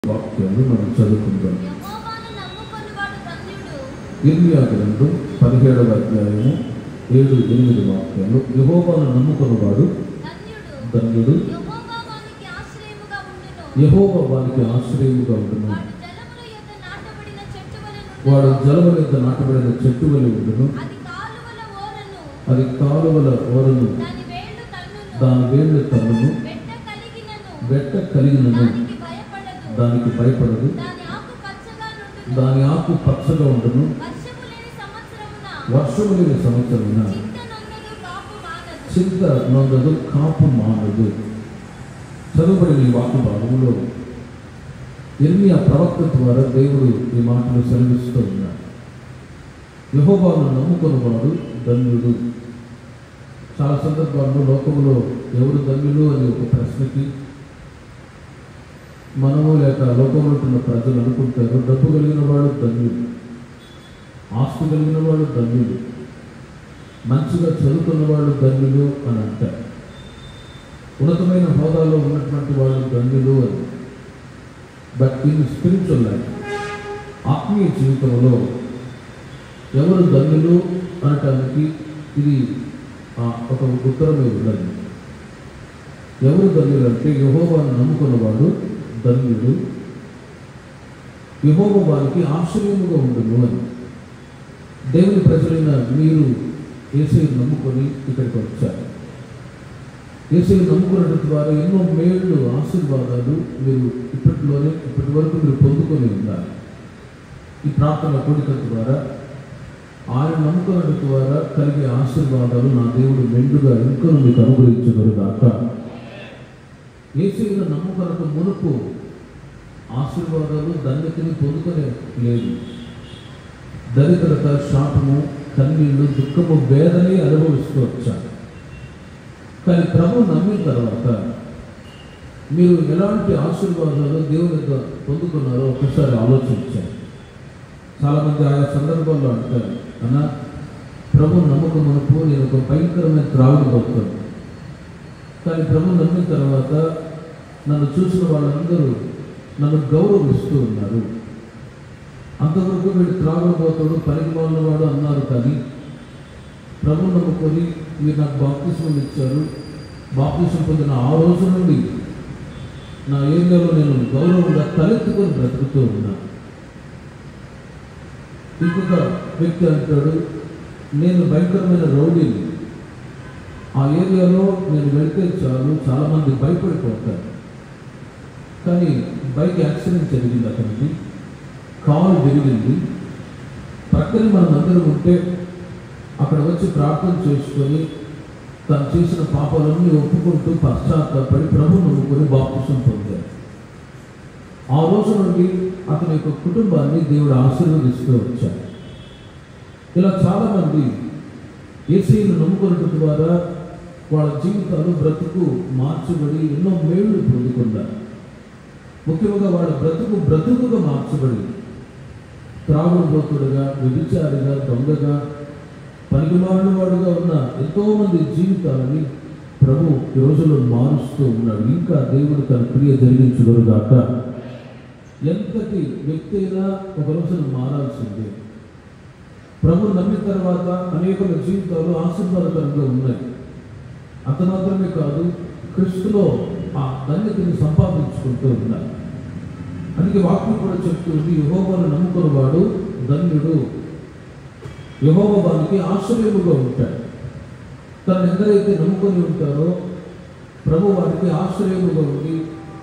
వాక్యాన్ని మనం చదువుకుందాం యెహోవాను నమ్ముకొనువాడు ధన్యుడు. ఇర్మియా గ్రంథం పదిహేడవ అధ్యాయము ఏడు ఎనిమిది వాక్యాలు యహోవాను నమ్ముకున్నవాడు ధన్యుడు. ధన్యుడు యెహోవా వానికి ఆశ్రయముగా ఉండును. యహోవ వారికి ఆశ్రయముగా ఉండును వాడు జలముల యొద్ద నాటబడిన చెట్టు వలె నుండును. వాడు జలముల యొక్క నాటబడిన చెట్టు వలె ఉండును అది కాలువల ఓరను. అది కాలువల ఓరను దాని వేళ్ళు తన్నును. దాని వేళ్ళు తన్నును బెట్ట కలిగినను. బెట్ట కలిగినను దానికి భయపడదు. దానికి భయపడదు దాని ఆకు పచ్చగా నుండును. దాని ఆకు పచ్చగా ఉండును వర్షము లేని సంవత్సరమున వర్షము లేని సంవత్సరమున చింత నొందదు, కాపు మానదు. చింత నొందదు కాపు మానదు చదువుబడిన ఈ వాక్య భాగంలో ఎర్మియా ప్రవక్త ద్వారా దేవుడు ఈ మాటలు సెలవిస్తూ ఉన్నాడు యహోబాను నమ్ముకున్నవాడు ధన్యుడు చాలా సందర్భాల్లో లోకంలో ఎవరు ధన్యులు అనే ఒక ప్రశ్నకి మనము లేక లోకంలో ఉంటున్న ప్రజలు అనుకుంటారు డబ్బు కలిగిన వాడు ధన్యుడు ఆస్తి కలిగిన వాడు ధన్యుడు మంచిగా చదువుకున్న వాళ్ళు ధన్యులు అని అంటారు ఉన్నతమైన హోదాలో ఉన్నటువంటి వాళ్ళు ధన్యులు అని బట్ ఇన్ స్పిరిచువల్ లైఫ్ ఆత్మీయ జీవితంలో ఎవరు ధన్యులు అనటానికి ఇది ఆ, ఒక ఉత్తరమే ఉన్నది ఎవరు ధన్యులు అంటే యహోవాను నమ్ముకున్నవాడు ధన్యుడు యహోవ వారికి ఆశ్చర్యముగా ఉండును అని దేవుని ప్రజలైన మీరు ఏసైని నమ్ముకొని ఇక్కడికి వచ్చారు ఏసైని నమ్ముకున్న ద్వారా ఎన్నో మేళ్ళు ఆశీర్వాదాలు మీరు ఇప్పటిలోనే ఇప్పటి వరకు మీరు పొందుకొని ఉన్నారు ఈ ప్రార్థన కూడిక ద్వారా ఆయన నమ్ముకున్న ద్వారా కలిగే ఆశీర్వాదాలు నా దేవుడు మెండుగా ఇంకా మీకు అనుగ్రహించగలరు దాకా ఏసైను నమ్ముకొనక మునుపు ఆశీర్వాదాలు ధన్యతని పొందుకొనే లేదు దరిద్రత శాపము కన్నీళ్లు దుఃఖము వేదనే అనుభవిస్తూ వచ్చారు కానీ ప్రభు నమ్మిన తర్వాత మీరు ఎలాంటి ఆశీర్వాదాలు దేవుని యొక్క పొందుకున్నారో ఒకసారి ఆలోచించారు చాలామంది ఆయా సందర్భాల్లో అంటారు అన్న ప్రభు నమ్మకం మనకు నేను ఒక భయంకరమైన త్రాగుడు పోతాను కానీ ప్రభు నమ్మిన తర్వాత నన్ను చూసిన వాళ్ళందరూ నన్ను గౌరవిస్తూ ఉన్నారు అంతవరకు వీడు త్రాగబోతాడు పనికి వాడు అన్నారు కానీ ప్రభు నమ్ముకొని మీరు నాకు బాప్తిసం ఇచ్చారు బాప్తిసం పొందిన ఆ రోజు నుండి నా ఏరియాలో నేను గౌరవంగా తలెత్తుకొని బ్రతుకుతూ ఉన్నా ఇంకొక వ్యక్తి అంటాడు నేను భయంకరమైన రౌడీని ఆ ఏరియాలో నేను వెళ్తే చాలు చాలామంది భయపడిపోతారు కానీ బైక్ యాక్సిడెంట్ జరిగింది అతనికి కాలు విరిగింది పక్కన మనం అందరం ఉంటే అక్కడ వచ్చి ప్రార్థన చేసుకొని తను చేసిన పాపాలన్నీ ఒప్పుకుంటూ పశ్చాత్తాపడి ప్రభు నమ్ముకొని బాప్తిసం పొందారు ఆ రోజు నుండి అతని యొక్క కుటుంబాన్ని దేవుడు ఆశీర్వదిస్తూ వచ్చారు ఇలా చాలామంది ఏసీని నమ్ముకున్నట్టు ద్వారా వాళ్ళ జీవితాలు బ్రతుకు మార్చబడి ఎన్నో మేళ్లు పొందుకున్నారు ముఖ్యంగా వాళ్ళ బ్రతుకు బ్రతుకుగా మార్చబడి త్రాగుడుబోతుడుగా వ్యభిచారిగా దొంగగా పనికిమాలిన వాడుగా ఉన్న ఎంతో మంది జీవితాలని ప్రభు ఈ రోజుల్లో మారుస్తూ ఉన్నాడు ఇంకా దేవుడు తన క్రియ జరిగించగలుగాక ఎంతటి వ్యక్తి అయినా ఒక రోజున మారాల్సిందే ప్రభు నమ్మిన తర్వాత అనేకుల జీవితాలు ఆశీర్వాదకరంగా ఉన్నాయి అంత మాత్రమే కాదు క్రీస్తులో ఆ ధన్యతని సంపాదించుకుంటూ ఉన్నారు అందుకే వాక్యం కూడా చెప్తుంది యహోవాను నమ్ముకున్నవాడు ధన్యుడు యహోవ వారికి ఆశ్చర్యముగా ఉంటాడు తను ఎందరైతే నమ్ముకొని ఉంటారో ప్రభు వారికి ఆశ్చర్యముగా ఉండి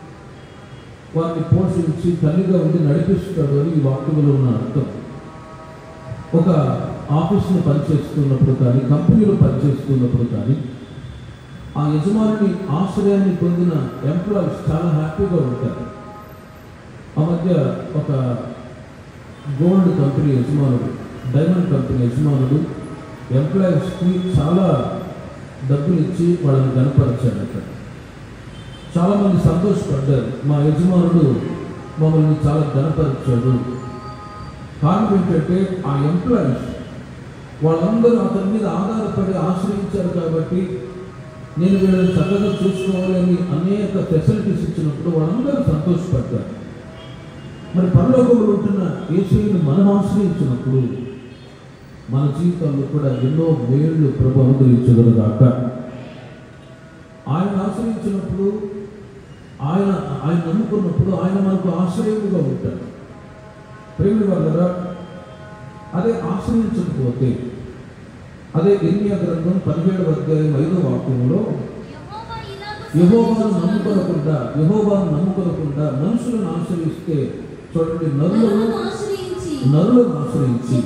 వారిని పోషించి తల్లిగా ఉండి నడిపిస్తాడు అని ఈ వాక్యంలో ఉన్న అర్థం ఒక ఆఫీస్లో పనిచేస్తున్నప్పుడు కానీ కంపెనీలో పనిచేస్తున్నప్పుడు కానీ ఆ యజమాని ఆశ్రయాన్ని పొందిన ఎంప్లాయీస్ చాలా హ్యాపీగా ఉంటారు ఆ మధ్య ఒక గోల్డ్ కంపెనీ యజమానుడు డైమండ్ కంపెనీ యజమానుడు ఎంప్లాయీస్కి చాలా డబ్బులు ఇచ్చి వాళ్ళని కనపరిచాడు అక్కడ చాలామంది సంతోషపడ్డారు మా యజమానుడు మమ్మల్ని చాలా గనపరిచాడు కారణం ఏంటంటే ఆ ఎంప్లాయీస్ వాళ్ళందరూ అతని మీద ఆధారపడి ఆశ్రయించారు కాబట్టి నేను వీళ్ళని చక్కగా చూసుకోవాలని అనేక ఫెసిలిటీస్ ఇచ్చినప్పుడు వాళ్ళందరూ సంతోషపడ్డారు మరి పరలోకంలో ఉంటున్న యేసుని మనం ఆశ్రయించినప్పుడు మన జీవితాల్లో కూడా ఎన్నో మేళ్ళు ప్రభు అనుగ్రహించగలగాక ఆయన ఆశ్రయించినప్పుడు ఆయన ఆయన నమ్ముకున్నప్పుడు ఆయన మనకు ఆశ్రయముగా ఉంటాడు ప్రేమి వాళ్ళరా అదే ఆశ్రయించకపోతే అదే ఇర్మియా గ్రంథం పదిహేడవ అధ్యాయం ఐదో వాక్యంలో యెహోవా ఇలాగు యహోబాను నమ్ముకొనకుండా యహోబాను నమ్ముకొనకుండా మనుషులను ఆశ్రయిస్తే చూడండి నరులను నరులను ఆశ్రయించి నరులను ఆశ్రయించి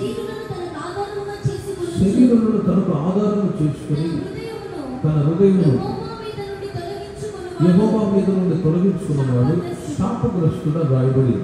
శరీరులను తనకు ఆధారముగా చేసుకుని శరీరములను తనకు ఆధారం చేసుకుని తన హృదయమును తన హృదయమును యెహోవా మీద నుండి యహోబా మీద నుండి తొలగించుకొనువాడు తొలగించుకున్నవాడు శాపగ్రస్తుడా రాయబడి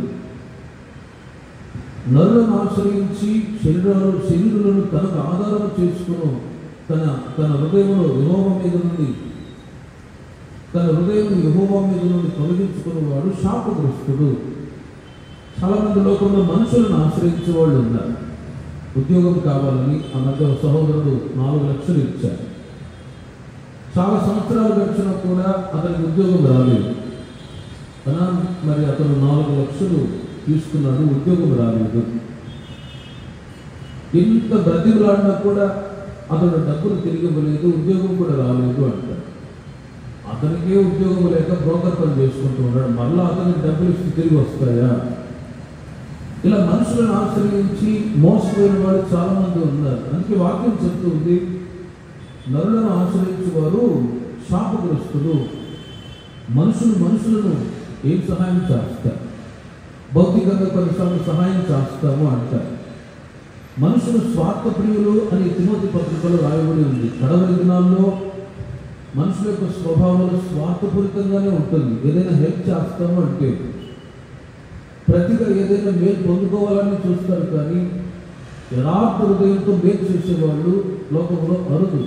నరులను ఆశ్రయించి శరీరాలు శరీరులను తనకు ఆధారం చేసుకుని తన తన హృదయంలో యహోబా మీద నుండి తన హృదయం యహోబా మీద నుండి తొలగించుకున్నవాడు శాపగ్రస్తుడు చాలా మంది లోకంలో మనుషులను ఆశ్రయించే వాళ్ళు ఉన్నారు ఉద్యోగం కావాలని ఆ మధ్య ఒక సహోదరుడు నాలుగు లక్షలు ఇచ్చారు చాలా సంవత్సరాలు గడిచినా కూడా అతనికి ఉద్యోగం రాలేదు అనా మరి అతను నాలుగు లక్షలు తీసుకున్నాడు ఉద్యోగం రాలేదు ఇంత బ్రతిమలాడినా కూడా అతను డబ్బులు తిరిగి ఇవ్వలేదు ఉద్యోగం కూడా రాలేదు అంటాడు అతనికే ఉద్యోగం లేక బ్రోకర్ పని చేసుకుంటూ ఉన్నాడు మళ్ళీ అతనికి డబ్బులు ఇస్తే తిరిగి వస్తాయా ఇలా మనుషులను ఆశ్రయించి మోసపోయిన వాళ్ళు చాలా మంది ఉన్నారు అందుకే వాక్యం చెప్తుంది నరులను ఆశ్రయించే వారు శాపగ్రస్తులు మనుషులు మనుషులను ఏం సహాయం చేస్తారు భౌతికంగా కొన్నిసార్లు సహాయం చేస్తాము అంటారు మనుషులు స్వార్థప్రియులు అని తిమోతి పత్రికలో రాయబడి ఉంది కడవరి దినాల్లో మనుషుల యొక్క స్వభావంలో స్వార్థపూరితంగానే ఉంటుంది ఏదైనా హెల్ప్ చేస్తాము అంటే ప్రతిగా ఏదైనా మేలు పొందుకోవాలని చూస్తారు కానీ యథార్థ హృదయంతో మేలు చేసేవాళ్ళు లోకంలో అరుదు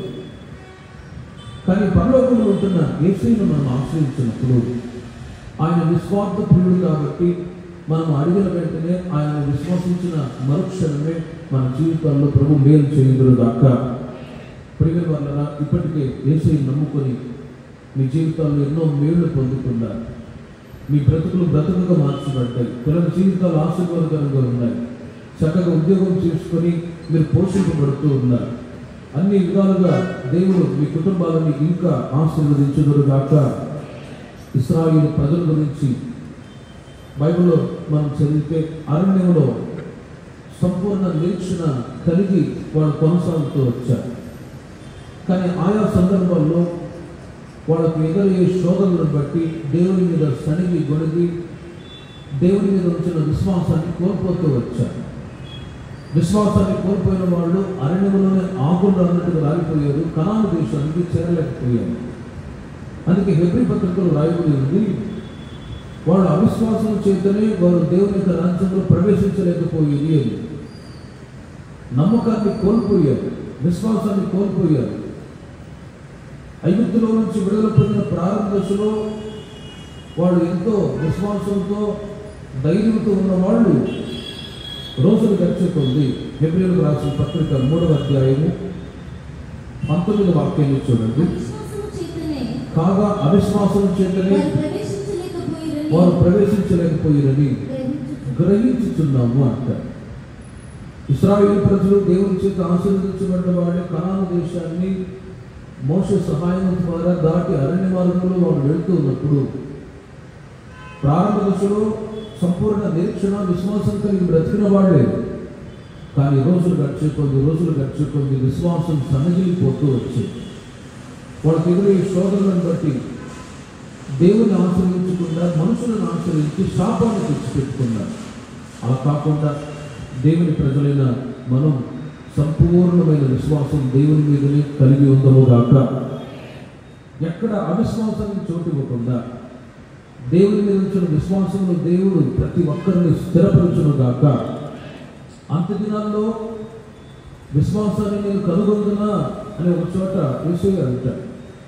కానీ పరలోకంలో ఉంటున్న యేసుని మనం ఆశ్రయించినప్పుడు ఆయన నిస్వార్థ ప్రియుడు కాబట్టి మనం అడిగిన వెంటనే ఆయన విశ్వసించిన మరుక్షణమే మన జీవితాల్లో ప్రభు మేలు చేయుదురు దాకా ప్రియుల వలన ఇప్పటికే యేసుని నమ్ముకొని మీ జీవితాల్లో ఎన్నో మేళ్లు పొందుతున్నారు మీ బ్రతుకులు బ్రతుకుగా మార్చబడ్డాయి పిల్లల జీవితాలు ఆశీర్వాదకరంగా ఉన్నాయి చక్కగా ఉద్యోగం చేసుకొని మీరు పోషింపబడుతూ ఉన్నారు అన్ని విధాలుగా దేవుడు మీ కుటుంబాలని ఇంకా ఆశీర్వదించుదురు గాక ఇస్రాయిల్ ప్రజల గురించి బైబిల్లో మనం చదివితే అరణ్యంలో సంపూర్ణ నిరీక్షణ కలిగి వాళ్ళు కొనసాగుతూ వచ్చారు కానీ ఆయా సందర్భాల్లో వాళ్ళకు ఎదురయ్యే శోధనలను బట్టి దేవుని మీద సనిగి గొడిగి దేవుని మీద ఉంచిన విశ్వాసాన్ని కోల్పోతూ వచ్చారు విశ్వాసాన్ని కోల్పోయిన వాళ్ళు అరణ్యంలోనే ఆకులు అన్నట్టుగా రాలిపోయారు కనాను దేశానికి చేరలేకపోయారు అందుకే హెబ్రి పత్రికలు రాయబడి ఉంది వాళ్ళు అవిశ్వాసం చేతనే వారు దేవుని యొక్క రాజ్యంలో ప్రవేశించలేకపోయింది అని నమ్మకాన్ని కోల్పోయారు విశ్వాసాన్ని కోల్పోయారు ఐగుప్తులో నుంచి విడుదల పొందిన ప్రారంభ దశలో వాళ్ళు ఎంతో విశ్వాసంతో ధైర్యంతో ఉన్న వాళ్ళు రోజులు గడిచేకొంది ఫిబ్రవరికి రాసిన పత్రిక మూడవ అధ్యాయము పంతొమ్మిది వాక్యాన్ని చూడండి అవిశ్వాసము చేతనే కాగా అవిశ్వాసం చేతనే వారు ప్రవేశించలేకపోయిరని వారు ప్రవేశించలేకపోయినని గ్రహించుచు- గ్రహించుచున్నాము అంటారు ఇస్రాయేల్ ప్రజలు దేవుని చేత ఆశీర్వదించబడ్డ వాడి కనాను దేశాన్ని మోస సహాయం ద్వారా దాటి అరణ్య మార్గంలో వారు వెళ్తూ ఉన్నప్పుడు ప్రారంభ దశలో సంపూర్ణ నిరీక్షణ విశ్వాసం కలిగి బ్రతికిన వాళ్ళే కానీ రోజులు గడిచే కొద్ది రోజులు గడిచే కొద్ది విశ్వాసం సన్నగిలిపోతూ వచ్చి వాళ్ళకి ఎదురయ్యే శోధనలను బట్టి దేవుని ఆశ్రయించకుండా మనుషులను ఆశ్రయించి శాపాన్ని తెచ్చిపెట్టుకున్నారు అలా కాకుండా దేవుని ప్రజలైన మనం సంపూర్ణమైన విశ్వాసం దేవుని మీదనే కలిగి ఉందము గాక ఎక్కడ అవిశ్వాసానికి చోటు ఇవ్వకుండా దేవుని మీద ఉంచిన విశ్వాసంలో దేవుడు ప్రతి ఒక్కరిని స్థిరపరచును గాక అంత దినాల్లో విశ్వాసాన్ని నేను కనుగొందునా అనే ఒక చోట విషయం అంటాడు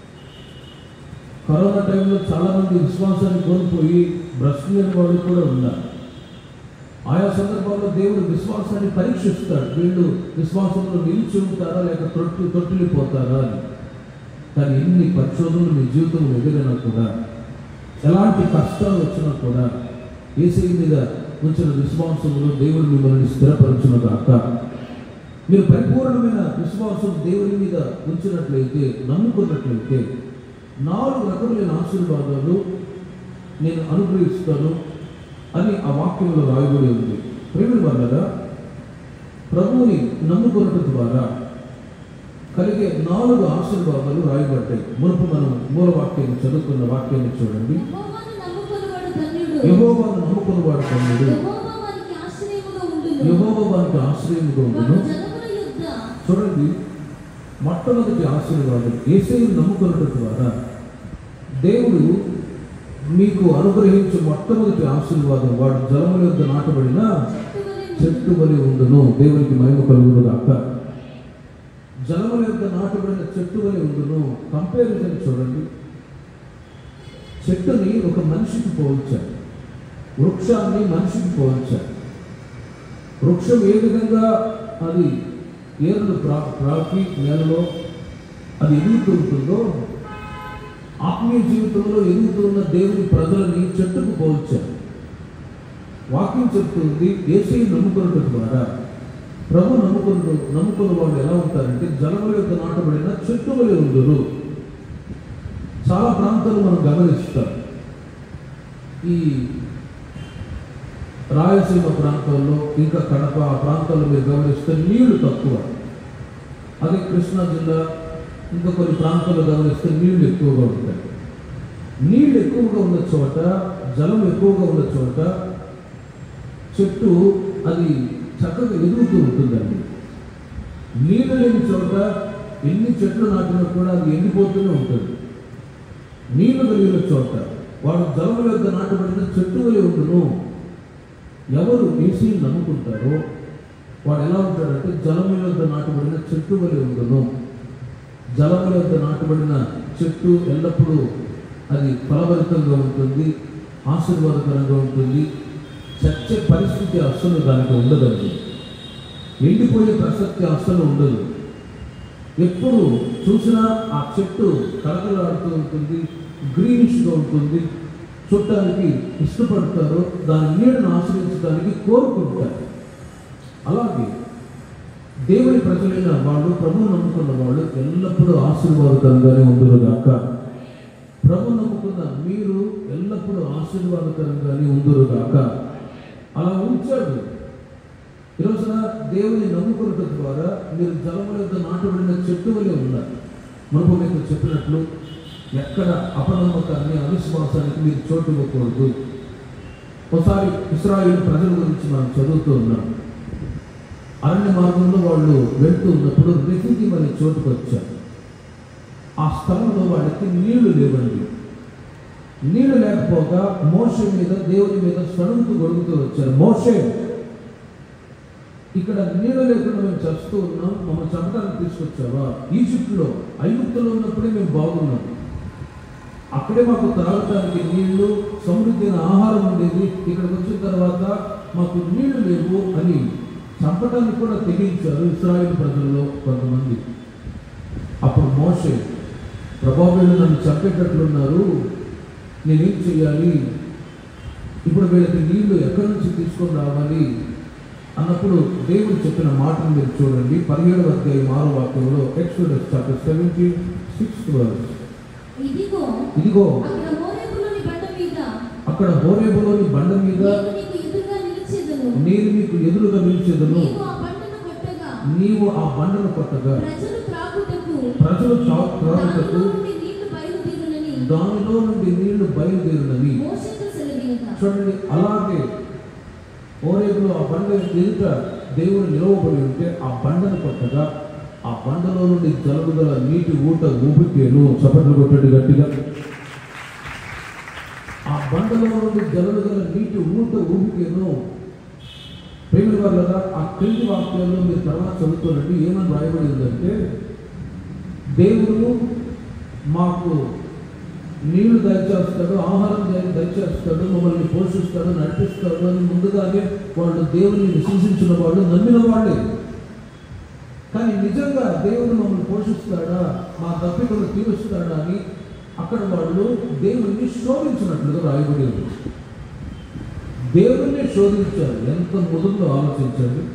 కరోనా టైంలో చాలా మంది విశ్వాసాన్ని కోల్పోయి భ్రష్టులైన వాళ్ళు కూడా ఉన్నారు ఆయా సందర్భాల్లో దేవుడు విశ్వాసాన్ని పరీక్షిస్తాడు వీళ్ళు విశ్వాసంలో నిలిచి ఉంటారా లేక తొట్టి తొట్టిల్లిపోతారా అని కానీ ఎన్ని పరిశోధనలు మీ జీవితంలో ఎదిగినా కూడా ఎలాంటి కష్టాలు వచ్చినా కూడా ఏసీ మీద ఉంచిన విశ్వాసంలో దేవుడు మిమ్మల్ని స్థిరపరచును గాక మీరు పరిపూర్ణమైన విశ్వాసం దేవుని మీద ఉంచినట్లయితే నమ్ముకున్నట్లయితే నాలుగు రకములైన ఆశీర్వాదాలు నేను అనుగ్రహిస్తాను అని ఆ వాక్యంలో రాయబడి ఉంది ప్రేమ వల్ల ప్రభువుని నమ్ముకున్నట్టు ద్వారా కలిగే నాలుగు ఆశీర్వాదాలు రాయబడ్డాయి మునుపు మనం మూల వాక్యాన్ని చదువుకున్న వాక్యాన్ని చూడండి యెహోవాను నమ్ముకొనువాడు ధన్యుడు. యహోవాను నమ్ముకున్నవాడు తమ్ముడు యెహోవా వానికి ఆశ్రయముగా ఉండును. యహోవ వారికి ఆశ్రయముగా వాడు ఉండును జనముల యొద్ద చూడండి మొట్టమొదటి ఆశీర్వాదం ఏసైని నమ్ముకున్నట్టు ద్వారా దేవుడు మీకు అనుగ్రహించే మొట్టమొదటి ఆశీర్వాదం వాడు జలముల యొక్క నాటబడిన చెట్టు వలె చెట్టు వలె ఉండును దేవునికి మహిమ కలుగును గాక జలముల యొక్క నాటబడిన చెట్టు వలె ఉండును కంపారిజన్ చూడండి చెట్టుని ఒక మనిషికి పోల్చారు వృక్షాన్ని మనిషికి పోల్చారు వృక్షం ఏ విధంగా అది ఏరులు ప్రా ప్రాకి నేలలో అది ఎదుగుతూ ఉంటుందో ఆత్మీయ జీవితంలో ఎదుగుతున్న దేవుని ప్రజలని చెట్టుకు పోల్చారు వాక్యం చెప్తుంది ఏసీ నమ్ముకున్నట్టు ద్వారా ప్రభు నమ్ముకున్న నమ్ముకున్న వాళ్ళు ఎలా ఉంటారంటే జలముల యొక్క నాటబడిన చెట్టు వలె ఉండును చాలా ప్రాంతాలు మనం గమనిస్తాం ఈ రాయలసీమ ప్రాంతాల్లో ఇంకా కడప ఆ ప్రాంతాల్లో మీరు గమనిస్తే నీళ్లు తక్కువ అదే కృష్ణా జిల్లా ఇంకా కొన్ని ప్రాంతాల్లో గమనిస్తే నీళ్లు ఎక్కువగా ఉంటాయి నీళ్లు ఎక్కువగా ఉన్న చోట జలం ఎక్కువగా ఉన్న చోట చెట్టు అది చక్కగా ఎదుగుతూ ఉంటుందండి నీళ్ళు లేని చోట ఎన్ని చెట్లు నాటినా కూడా అది ఎండిపోతూనే ఉంటుంది నీళ్లు కలిగిన చోట వాడు జలముల యొక్క నాటబడిన చెట్టు వలె ఉండును ఎవరు ఏసీని నమ్ముకుంటారో వాడు ఎలా ఉంటాడంటే జలముల యొక్క నాటబడిన చెట్టు వలె ఉండును జలముల యొక్క నాటబడిన చెట్టు ఎల్లప్పుడూ అది ఫలభరితంగా ఉంటుంది ఆశీర్వాదకరంగా ఉంటుంది చచ్చే పరిస్థితి అస్సలు దానికి ఉండదండి ఎండిపోయే ప్రసక్తి అస్సలు ఉండదు ఎప్పుడు చూసినా ఆ చెట్టు కలకలాడుతూ ఉంటుంది గ్రీనిష్గా ఉంటుంది చూడటానికి ఇష్టపడతారు దాని నీడను ఆశ్రయించడానికి కోరుకుంటారు అలాగే దేవుని ప్రజలైన వాళ్ళు ప్రభు నమ్ముకున్న వాళ్ళు ఎల్లప్పుడూ ఆశీర్వాదకరంగానే ఉందరు గాక ప్రభు నమ్ముకున్న మీరు ఎల్లప్పుడూ ఆశీర్వాదకరంగానే ఉందరు గాక అలా ఉంచాడు ఈరోజున దేవుని నమ్ముకున్నట ద్వారా మీరు జలముల యొక్క నాటబడిన చెట్టు వలె ఉన్నారు మనకు మీకు చెప్పినట్లు ఎక్కడ అపనమ్మకాన్ని అవిశ్వాసానికి మీరు చోటు ఇవ్వకూడదు ఒకసారి ఇస్రాయేల్ ప్రజల గురించి మనం చదువుతూ ఉన్నాం అరణ్య మార్గంలో వాళ్ళు వెళ్తూ ఉన్నప్పుడు రెఫ్యూజీ అనే చోటుకు వచ్చారు ఆ స్థలంలో వాళ్ళకి నీళ్లు లేవండి నీళ్లు లేకపోగా మోషే మీద దేవుని మీద సడుగుతూ గొడుగుతూ వచ్చారు మోషే ఇక్కడ నీళ్ళు లేకుండా మేము చస్తూ ఉన్నాం మమ్మల్ని చంపడానికి తీసుకొచ్చావా ఈజిప్ట్లో ఐగుప్తులో ఉన్నప్పుడే మేము బాగున్నాం అక్కడే మాకు త్రాగటానికి నీళ్లు సమృద్ధి అయిన ఆహారం ఉండేది ఇక్కడికి వచ్చిన తర్వాత మాకు నీళ్లు లేవు అని చంపడానికి కూడా తెగించారు ఇస్రాయేల్ ప్రజల్లో కొంతమంది అప్పుడు మోషే ప్రభావిలు నన్ను చంపేటట్లున్నారు నేనేం చేయాలి ఇప్పుడు వీళ్ళకి నీళ్లు ఎక్కడి నుంచి తీసుకొని రావాలి అన్నప్పుడు దేవుడు చెప్పిన మాటను మీరు చూడండి పదిహేడవ అధ్యాయం ఆరో వాక్యంలో Exodus chapter seventeen sixth verse ఇదిగో ఇదిగో అక్కడ హోరేబులోని బండ మీద అక్కడ హోరేబులోని బండ మీద నేను నీకు ఎదురుగా నిలిచేదను నేను మీకు ఎదురుగా నిలిచేదను నీవు ఆ బండను కొట్టగా నీవు ఆ బండను కొట్టగా ప్రజలు త్రాగుటకు ప్రజలు త్రా- త్రాగుటకు దానిలో నుండి నీళ్లు బయలుదేరునని దానిలో నుండి నీళ్లు బయలుదేరినవి మోషేతో సెలవీయగా చూడండి అలాగే ఓరేపులో ఆ బండ ఎదుట దేవుడు నిలవబడి ఉంటే ఆ బండను కొట్టగా ఆ బండలో నుండి జలుబుగల నీటి ఊట ఊపికేను చప్పట్లు కొట్టండి గట్టిగా ఆ బండలో నుండి జలుబుగల నీటి ఊట ఊపికేను ప్రేమిల వల్ల ఆ క్రింది వాక్యాల్లో మీరు తర్వాత చదువుతున్నట్టు ఏమని రాయబడి ఉందంటే దేవుడు మాకు నీళ్లు దయచేస్తాడు ఆహారం దయ- దయచేస్తాడు మమ్మల్ని పోషిస్తాడు నడిపిస్తాడు అని ముందుగానే వాళ్ళు దేవుని విశ్వసించిన వాళ్ళు నమ్మిన వాళ్ళే కానీ నిజంగా దేవుడు మమ్మల్ని పోషిస్తాడా మా తప్పికలు తీరుస్తాడా అని అక్కడ వాళ్ళు దేవుడిని శోధించినట్లుగా రాయబడి ఉంది దేవుణ్ణి శోధించారు ఎంత ముదురులో ఆలోచించండి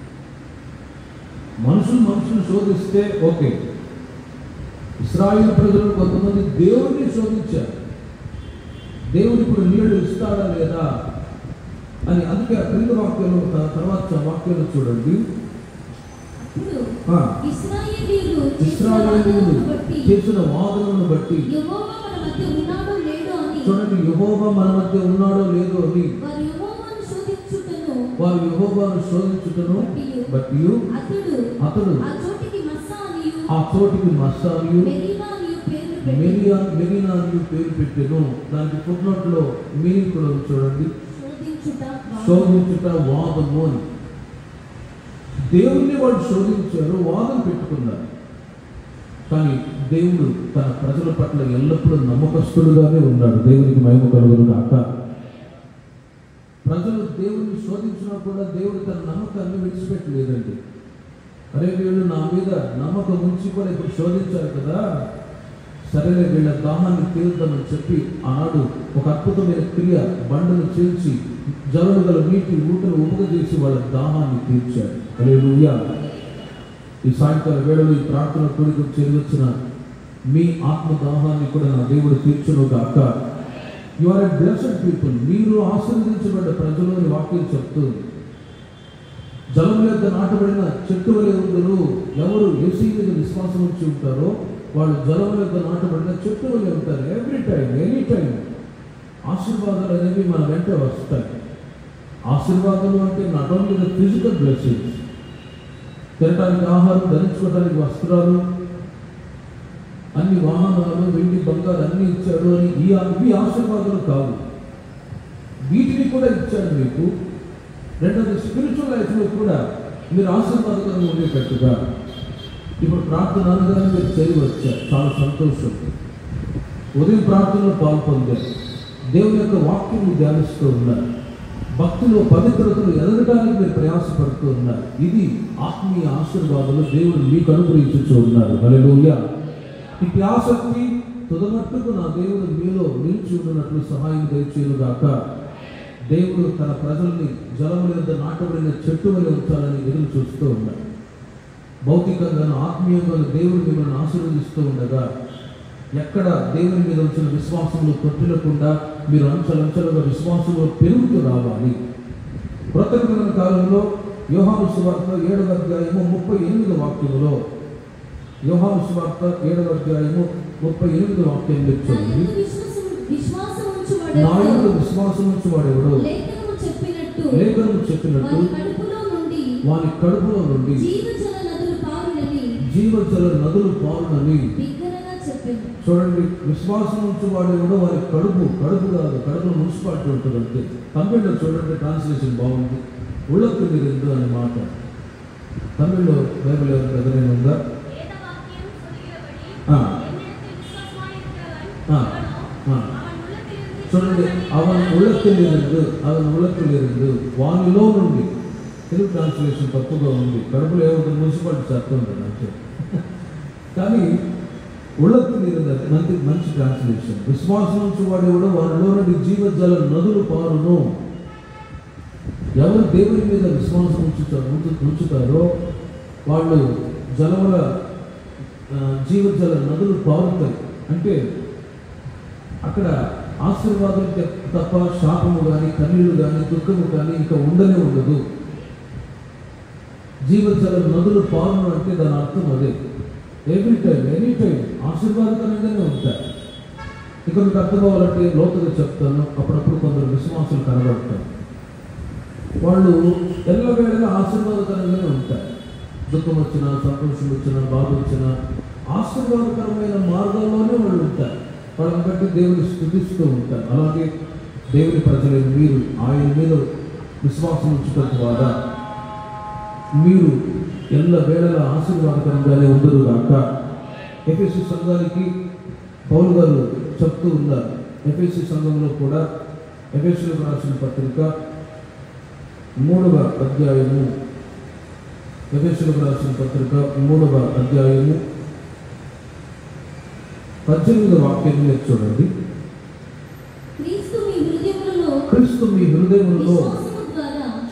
మనుషులు మనుషులు శోధిస్తే ఓకే ఇస్రాయిల్ ప్రజలు కొంతమంది దేవుణ్ణి శోధించారు దేవుడు ఇప్పుడు నీళ్లు ఇస్తాడా లేదా అని అందుకే ఆ క్రింద వాక్యంలో త- తర్వాత వాక్యంలో చూడండి అప్పుడు ఆ, ఇశ్రాయేలీయులు చేసిన ఇస్రాయేలీయులు వాదనను బట్టి చేసిన వాదనలను బట్టి యెహోవా మన మధ్య ఉన్నాడో లేడో అని చూడండి యహోవా మన మధ్య ఉన్నాడో లేదో అని వారు యెహోవాను శోధించుటను వారు యహోవాను శోధించుటను బట్టి అతడు అతడు ఆ చోటికి మస్సా అనియు ఆ చోటికి మస్సానియు మెరీనా అనియు పేర్లు పెట్టి మెరియా మెరీనా అని పేరు పెట్టెను దానికి ఫుట్నోట్లో మీనింగ్ కూడా ఉంది చూడండి శోధించుట శోధించుట వాదము అని దేవుణ్ణి వాళ్ళు శోధించారు వాదం పెట్టుకున్నారు కానీ దేవుడు తన ప్రజల పట్ల ఎల్లప్పుడూ నమ్మకస్తుడుగానే ఉన్నాడు దేవునికి మహిమ కలుగును కాక ప్రజలు దేవుణ్ణి శోధించినా కూడా దేవుడు తన నమ్మకాన్ని విడిచిపెట్టలేదండి అరే వీళ్ళు నా మీద నమ్మకం ఉంచి కూడా ఇప్పుడు శోధించారు కదా సరేలే వీళ్ళ దాహాన్ని తీరుద్దామని చెప్పి ఆనాడు ఒక అద్భుతమైన క్రియ బండను చేర్చి జలము గల నీటి ఊటను ఉపగజేసి వాళ్ళ దాహాన్ని తీర్చాడు అరే ఈ సాయంకాల వేళలో ఈ ప్రార్థన కోరిక చేరవచ్చిన మీ ఆత్మ దాహాన్ని కూడా నా దేవుడు తీర్చును గాక you are a blessed people మీరు ఆశీర్వదించబడ్డ ప్రజలు అని వాక్యం చెప్తుంది జలం యొక్క నాటబడిన చెట్టు వలె ఉందరు ఎవరు ఏసీ మీద విశ్వాసం ఉంచి ఉంటారో వాళ్ళు జలం యొక్క నాటబడిన చెట్టు వలె ఉంటారు ఎవ్రీ టైం ఎనీ టైం ఆశీర్వాదాలు అనేవి మన వెంట వస్తాయి ఆశీర్వాదాలు అంటే not only the physical blessings తినడానికి ఆహారం ధరించుకోవడానికి వస్త్రాలు అన్ని వాహనాలు వెండి బంగారు అన్ని ఇచ్చాడు అని ఈ ఇవి ఆశీర్వాదాలు కావు వీటిని కూడా ఇచ్చాడు మీకు రెండోది స్పిరిచువల్ లైఫ్లో కూడా మీరు ఆశీర్వాదకరంగా ఉండేటట్టుగా ఇప్పుడు ప్రార్థన అనగానే మీరు చేరి వచ్చారు చాలా సంతోషం ఉదయం ప్రార్థనలో పాల్పొందారు దేవుని యొక్క వాక్యం ధ్యానిస్తూ ఉన్నారు భక్తులు పవిత్రతలు ఎదగడానికి మీరు ప్రయాసపడుతూ ఉన్నారు ఇది ఆత్మీయ ఆశీర్వాదాలు దేవుడు మీకు అనుగ్రహించుతూ ఉన్నారు హల్లెలూయా ఇటు ఆసక్తి తుదమట్టుకు నా దేవుడు మీలో నిలిచి ఉండినట్లు సహాయం దయచేయను గాక దేవుడు తన ప్రజల్ని జలముల యొక్క నాటబడిన చెట్టు వలె ఉంచాలని ఎదురు చూస్తూ ఉన్నారు భౌతికంగా ఆత్మీయంగా దేవుడు మిమ్మల్ని ఆశీర్వదిస్తూ ఉండగా ఎక్కడ దేవుని మీద ఉంచిన విశ్వాసంలో కొట్టినకుండా మీరు అంచెలంచెలుగా విశ్వాసంలో పెరుగుతూ రావాలి కృతజ్ఞత కాలంలో యోహాను సువార్త ఏడవ అధ్యాయము ముప్పై ఎనిమిది వాక్యములో యోహాను సువార్త ఏడవ అధ్యాయము ముప్పై ఎనిమిది వాక్యం నా చూడండి యందు విశ్వాసం విశ్వాసం నా యొక్క ఉంచువాడెవడో విశ్వాసం నుంచి వాడెవడు లేఖనము చెప్పినట్టు లేఖనము చెప్పినట్టు వారి కడుపులో నుండి వాని కడుపులో నుండి జీవజల నదులు పారులని జీవజల నదులు పారునని బిగ్గరగా చెప్పాను చూడండి విశ్వాసం నుంచి వాడు కూడా వారి కడుపు కడుపు కాదు కడుపులో మున్సిపాలిటీ ఉంటుంది అంతే తమిళ్లో చూడండి ట్రాన్స్లేషన్ బాగుంది ఉళ్ళకు నిరిందు అనే మాట తమిళ్లో బైబిల్ ఎవరికి ఎదురైన ఉందా வேதவாக்கியம் சொல்கிறபடி ఆ, என்னிடத்தில் விசுவாசமாயிருக்கிறவன் ఆ, எவனோ, ఆ. அவன் உள்ளத்திலிருந்து చూడండి ஜீவனை అవన్ ఉళ్ళకిలిరిందు అవన్ ఉళ్ళకిలిరిందు వానిలో నుండి తెలుగు ట్రాన్స్లేషన్ తప్పుగా ఉంది కడుపులో ఏముంటుంది మున్సిపాలిటీ చట్టం ఉంటుంది అంతే కానీ ఉళ్ళకిలిరింది అది మంచి మంచి ట్రాన్స్లేషన్ విశ్వాసం నుంచి వాడు కూడా వారిలో నుండి జీవజల నదులు పారును ఎవరు దేవుని మీద విశ్వాసం ఉంచుతారు ఉంచు- ఉంచుతారో వాళ్ళు జలముల ఆ, జీవజల నదులు పారుతాయి అంటే అక్కడ ఆశీర్వాదం త- తప్ప శాపము కానీ కన్నీళ్లు కానీ దుఃఖము కానీ ఇంకా ఉండనే ఉండదు జీవజల నదులు పారును అంటే దాని అర్థం అదే ఎవ్రీ టైం ఎనీ టైం ఆశీర్వాదకరంగానే ఉంటాయి ఇక మీకు అర్థం కావాలంటే లోతుగా చెప్తాను అప్పుడప్పుడు కొందరు విశ్వాసులు కనబడతారు వాళ్ళు ఎల్లవేళలా ఆశీర్వాదకరంగానే ఉంటాయి దుఃఖం వచ్చినా సంతోషం వచ్చినా బాధ వచ్చినా ఆశీర్వాదకరమైన మార్గాల్లోనే వాళ్ళు ఉంటారు వాళ్ళని బట్టి దేవుని స్థుతిస్తూ ఉంటారు అలాగే దేవుని ప్రజలైన మీరు ఆయన మీద విశ్వాసం ఉంచడం ద్వారా మీరు ఎల్ల వేళలా ఆశీర్వాదకరంగానే ఉండరు కాక ఎఫ్ఎస్సి సంఘానికి పౌలు గారు చెప్తూ ఉన్నారు ఎఫ్ఎస్సి సంఘంలో కూడా ఎఫ్ఎస్సీలకు రాసిన పత్రిక మూడవ అధ్యాయము ఎఫ్ఎస్సీలకు రాసిన పత్రిక మూడవ అధ్యాయము పద్దెనిమిదవ వాక్యం మీరు చూడండి క్రీస్తు మీ హృదయములలో క్రీస్తు మీ హృదయములలో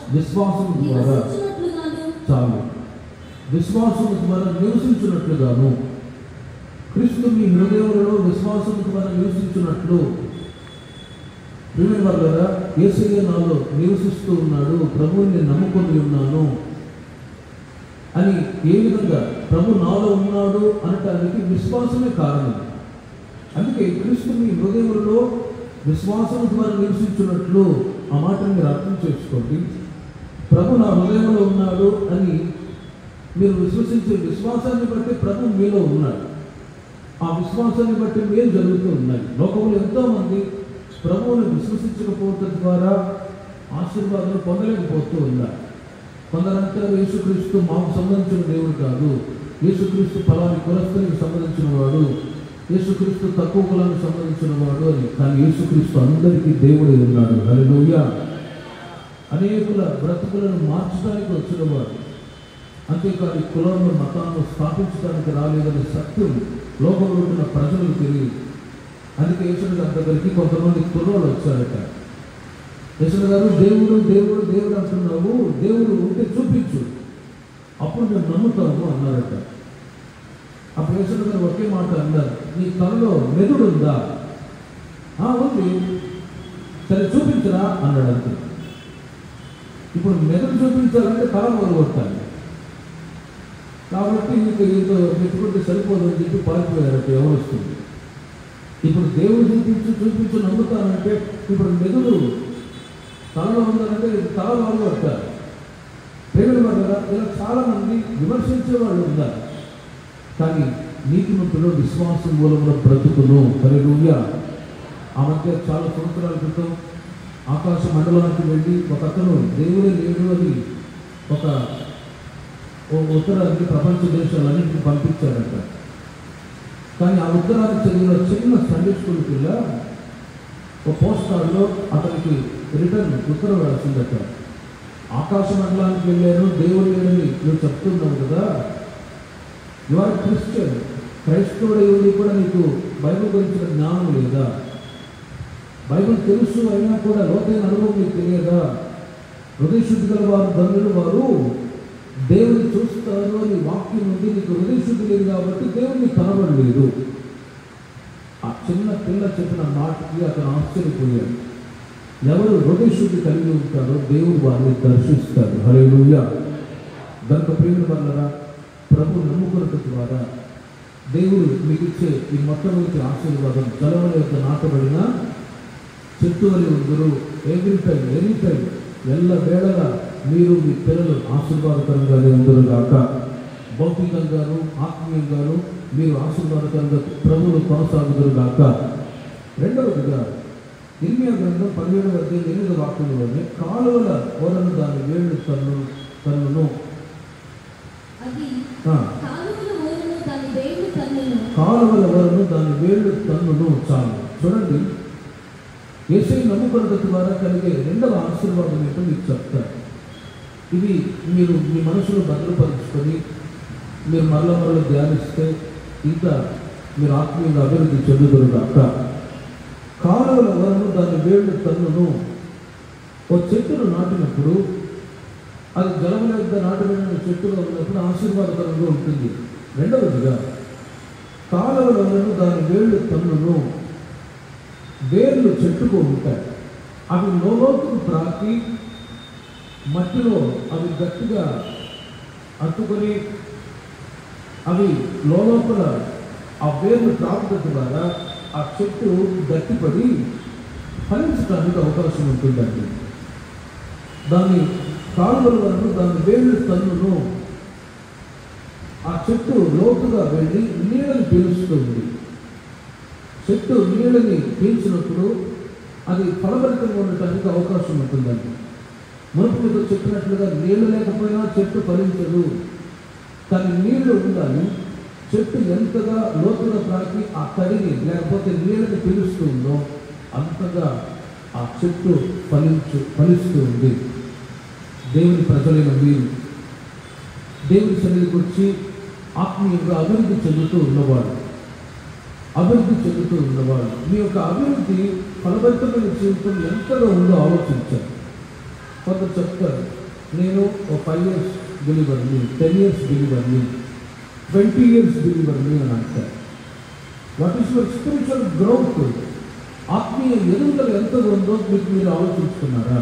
విశ్వాసం ద్వారా నివసించినట్లుగాను చాలు విశ్వాసం ద్వారా నివసించినట్లుగాను క్రీస్తు మీ హృదయంలో విశ్వాసం ద్వారా నివసించినట్లు ప్రియమైన వాళ్ళరా ఏసయ్య నాలో నివసిస్తూ ఉన్నాడు ప్రభువుని నమ్ముకొని ఉన్నాను అని ఏ విధంగా ప్రభు నాలో ఉన్నాడు అనటానికి విశ్వాసమే కారణం అందుకే క్రీస్తు మీ హృదయంలో విశ్వాసం ద్వారా నివసించినట్లు ఆ మాటను మీరు అర్థం చేసుకోండి ప్రభు నా హృదయంలో ఉన్నాడు అని మీరు విశ్వసించే విశ్వాసాన్ని బట్టి ప్రభు మీలో ఉన్నాడు ఆ విశ్వాసాన్ని బట్టి మేలు జరుగుతూ ఉన్నాయి లోకంలో ఎంతో మంది ప్రభువుని విశ్వసించకపోవడం ద్వారా ఆశీర్వాదాలు పొందలేకపోతూ ఉన్నారు కొందరంటారు యేసుక్రీస్తు మాకు సంబంధించిన దేవుడు కాదు యేసుక్రీస్తు ఫలాని కులస్తునికి సంబంధించిన వాడు యేసుక్రీస్తు తక్కువ కులానికి సంబంధించిన వాడు అని కానీ యేసుక్రీస్తు అందరికీ దేవుడే ఉన్నాడు హల్లెలూయా అనేకుల బ్రతుకులను మార్చడానికి వచ్చిన వాడు అంతేకాదు కులంలో మతాలను స్థాపించడానికి రాలేదనే సత్యం లోకంలో ఉన్న ప్రజలకు తెలియదు అందుకే యేసుడు గారి దగ్గరికి కొంతమంది కుర్రోళ్ళు వచ్చారట యేసుడు గారు దేవుడు దేవుడు దేవుడు అంటున్నావు దేవుడు ఉంటే చూపించు అప్పుడు మేము నమ్ముతాము అన్నారట అప్పుడు యేసుడు గారు ఒకే మాట అన్నారు నీ తలలో మెదుడు ఉందా "ఆ, ఉంది సరే చూపించరా అన్నాడు అంతే ఇప్పుడు మెదడు చూపించాలంటే తల మొదలుకొట్టాలి కాబట్టి మీకు ఏదో పెట్టుకుంటే సరిపోదు అని చెప్పి పారిపోయారట ఎవరు వస్తుంది ఇప్పుడు దేవుడు చూపించు చూపించు నమ్ముతానంటే ఇప్పుడు మెదుడు తలలో ఉందనంటే తల వాళ్ళు వస్తారు ప్రేమిల వల్ల ఇలా చాలా మంది విమర్శించే వాళ్ళు ఉన్నారు కానీ నీతిమంతులు విశ్వాసం మూలంలో బ్రతుకును హల్లెలూయా ఆ మధ్య చాలా సంవత్సరాల క్రితం ఆకాశ మండలానికి వెళ్ళి ఒక అతను దేవుడే లేడు అని ఒక ఓ ఉత్తరాన్ని ప్రపంచ దేశాలన్నింటికి పంపించాడట కానీ ఆ ఉత్తరాన్ని చదివిన చిన్న సండే స్కూల్ పిల్ల ఒక పోస్ట్ కార్డులో అతనికి రిటర్న్ ఉత్తరం రాసిందట ఆకాశ మండలానికి వెళ్ళాను దేవుడు లేడని నువ్వు చెప్తున్నావు కదా యు ఆర్ క్రిస్టియన్ క్రైస్తవుడు ఉండి కూడా నీకు బైబిల్ గురించిన జ్ఞానం లేదా బైబిల్ తెలుసు అయినా కూడా లోతైన అనుభవం నీకు తెలియదా హృదయ శుద్ధి గల వారు ధనులు వారు దేవుని చూస్తారు అని వాక్యం ఉంది నీకు హృదయ శుద్ధి లేదు కాబట్టి దేవుని కనబడలేదు ఆ చిన్న పిల్ల చెప్పిన మాటకి అతను ఆశ్చర్యపోయాడు ఎవరు హృదయ శుద్ధి కలిగి ఉంటారో దేవుడు వారిని దర్శిస్తాడు హరేలుయా కనుక ప్రియుల వల్లరా ప్రభు నమ్ముకున్నట ద్వారా దేవుడు మీకు ఇచ్చే ఈ మొట్టమొదటి ఆశీర్వాదం జలముల యొక్క నాటబడిన చెట్టు వలె ఉందరు ఎవ్రీ టైం ఎనీ టైం ఎల్ల వేళలా మీరు మీ పిల్లలు ఆశీర్వాదకరంగానే ఉందరు గాక భౌతికంగాను ఆత్మీయంగాను మీరు ఆశీర్వాదకరంగా ప్రభువులు కొనసాగుదరు గాక రెండవదిగా ఇర్మియా గ్రంథం పదిహేడు అధ్యాయం ఎనిమిది వాక్యంలోనే కాలువల ఓరను దాని వేళ్ళు తన్ను తన్నును అది ఆ, కాలువల ఓరను దాని వేళ్ళు కన్నును కాలువల వరను దాని వేళ్ళు తన్నును చాలు చూడండి ఏసై నమ్ముకున్న ద్వారా కలిగే రెండవ ఆశీర్వాదం ఏంటో మీకు చెప్తారు ఇది మీరు మీ మనసులో భద్రపరుచుకొని మీరు మరల మరల ధ్యానిస్తే ఇంకా మీరు ఆత్మీయంగా అభివృద్ధి చెందుదురు కాక కాలువల వరను దాని వేళ్ళు తన్నును ఓ చెట్టును నాటినప్పుడు అది జలముల యొక్క నాటబడిన చెట్టుగా ఉన్నప్పుడు ఆశీర్వాదకరంగా ఉంటుంది రెండవదిగా కాలువలను దాని వేళ్ళు తన్నును వేర్లు చెట్టుకు ఉంటాయి అవి లోలోతుకు త్రాకి మట్టిలో అవి గట్టిగా అతుకొని అవి లోపల ఆ వేర్లు త్రాకుట ద్వారా ఆ చెట్టు గట్టిపడి ఫలించడానికి అవకాశం ఉంటుందండి దాని కాలువల వరకు దాని వేళ్ళు తన్నును ఆ చెట్టు లోతుగా వెళ్ళి నీళ్ళని పీలుస్తుంది చెట్టు నీళ్ళని పీల్చినప్పుడు అది ఫలభరితంగా ఉండటానికి అవకాశం ఉంటుందండి మునుపు మీతో చెప్పినట్లుగా నీళ్లు లేకపోయినా చెట్టు ఫలించదు కానీ నీళ్లు ఉండాలి చెట్టు ఎంతగా లోతుగా తాకి ఆ తడిని లేకపోతే నీళ్ళని పీలుస్తుందో అంతగా ఆ చెట్టు ఫలించు ఫలిస్తూ ఉంది దేవుని ప్రజలైన మీరు దేవుని సన్నిధికి వచ్చి ఆత్మీయంగా అభివృద్ధి చెందుతూ ఉన్నవాడు అభివృద్ధి చెందుతూ ఉన్నవాడు మీ యొక్క అభివృద్ధి ఫలభరితమైన జీవితం ఎంతగా ఉందో ఆలోచించారు కొందరు చెప్తారు నేను ఒక ఫైవ్ ఇయర్స్ బిలీవర్ని టెన్ ఇయర్స్ బిలీవర్ని ట్వంటీ ఇయర్స్ బిలీవర్ని అని అంటారు what is your spiritual growth ఆత్మీయ ఎదుగుదల ఎంత ఉందో మీకు మీరు ఆలోచించుకున్నారా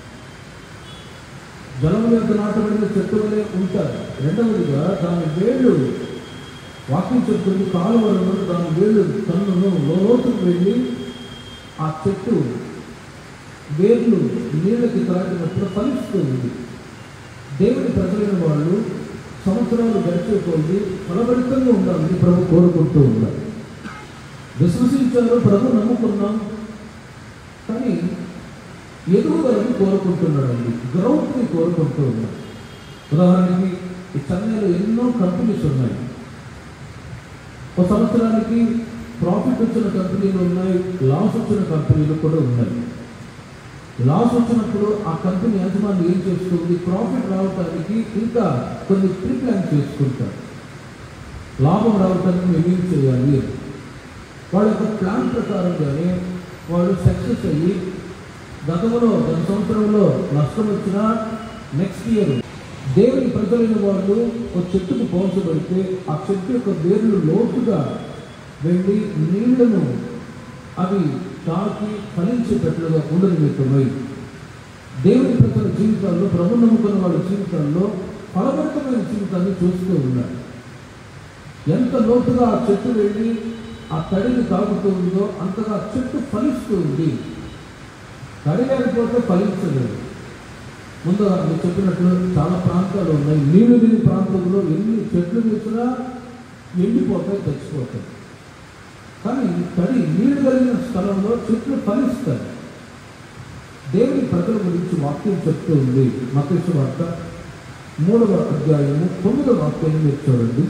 జలం యొక్క నాటబడిన చెట్టు వలె ఉంటారు రెండవదిగా దాని వేళ్ళు వాకింగ్ చెట్టుని కాలువలను దాని వేళ్ళు కన్నును లోతుకు వెళ్ళి ఆ చెట్టు వేర్లు నీళ్ళకి తాకినప్పుడు ఫలిస్తూ ఉంది దేవుడి ప్రజలైన వాళ్ళు సంవత్సరాలు గడిచే కొద్ది ఫలభరితంగా ఉండాలని ప్రభు కోరుకుంటూ ఉన్నారు విశ్వసించారు ప్రభు నమ్ముకున్నాం కానీ ఎదుగుదలని కోరుకుంటున్నాడండి గ్రౌత్ని కోరుకుంటూ ఉన్నాడు ఉదాహరణకి ఈ చెన్నైలో ఎన్నో కంపెనీస్ ఉన్నాయి ఒక సంవత్సరానికి ప్రాఫిట్ వచ్చిన కంపెనీలు ఉన్నాయి లాస్ వచ్చిన కంపెనీలు కూడా ఉన్నాయి లాస్ వచ్చినప్పుడు ఆ కంపెనీ యజమాని ఏం చేస్తుంది ప్రాఫిట్ రావడానికి ఇంకా కొన్ని ప్రీ ప్లాన్ చేసుకుంటారు లాభం రావడానికి మేము ఏం చేయాలి వాళ్ళ యొక్క ప్లాన్ ప్రకారంగానే వాళ్ళు సక్సెస్ అయ్యి గతంలో గత సంవత్సరంలో నష్టం వచ్చినా నెక్స్ట్ ఇయర్ దేవుని ప్రజలైన వాళ్ళు ఒక చెట్టుకు పోల్చబడితే ఆ చెట్టు యొక్క వేర్లు లోతుగా వెళ్ళి నీళ్లను అవి తాకి ఫలించేటట్లుగా ఉండనిమిత్తమై దేవుని ప్రజల జీవితాల్లో ప్రభు నమ్ముకున్న వాళ్ళ జీవితాల్లో ఫలవంతమైన జీవితాన్ని చూస్తూ ఉన్నారు ఎంత లోతుగా ఆ చెట్టు వెళ్ళి ఆ తడిని తాగుతూ ఉందో అంతగా ఆ చెట్టు ఫలిస్తూ ఉంది తడి లేకపోతే ఫలించలేదు ముందు మీరు చెప్పినట్లు చాలా ప్రాంతాలు ఉన్నాయి నీళ్లు లేని ప్రాంతంలో ఎన్ని చెట్లు వేసినా ఎండిపోతాయి చచ్చిపోతాయి కానీ తడి నీళ్లు కలిగిన స్థలంలో చెట్లు ఫలిస్తాయి దేవుని ప్రజల గురించి వాక్యం చెప్తూ ఉంది మతేశ్వ వార్త మూడవ అధ్యాయము తొమ్మిదవ వాక్యాన్ని మీరు చూడండి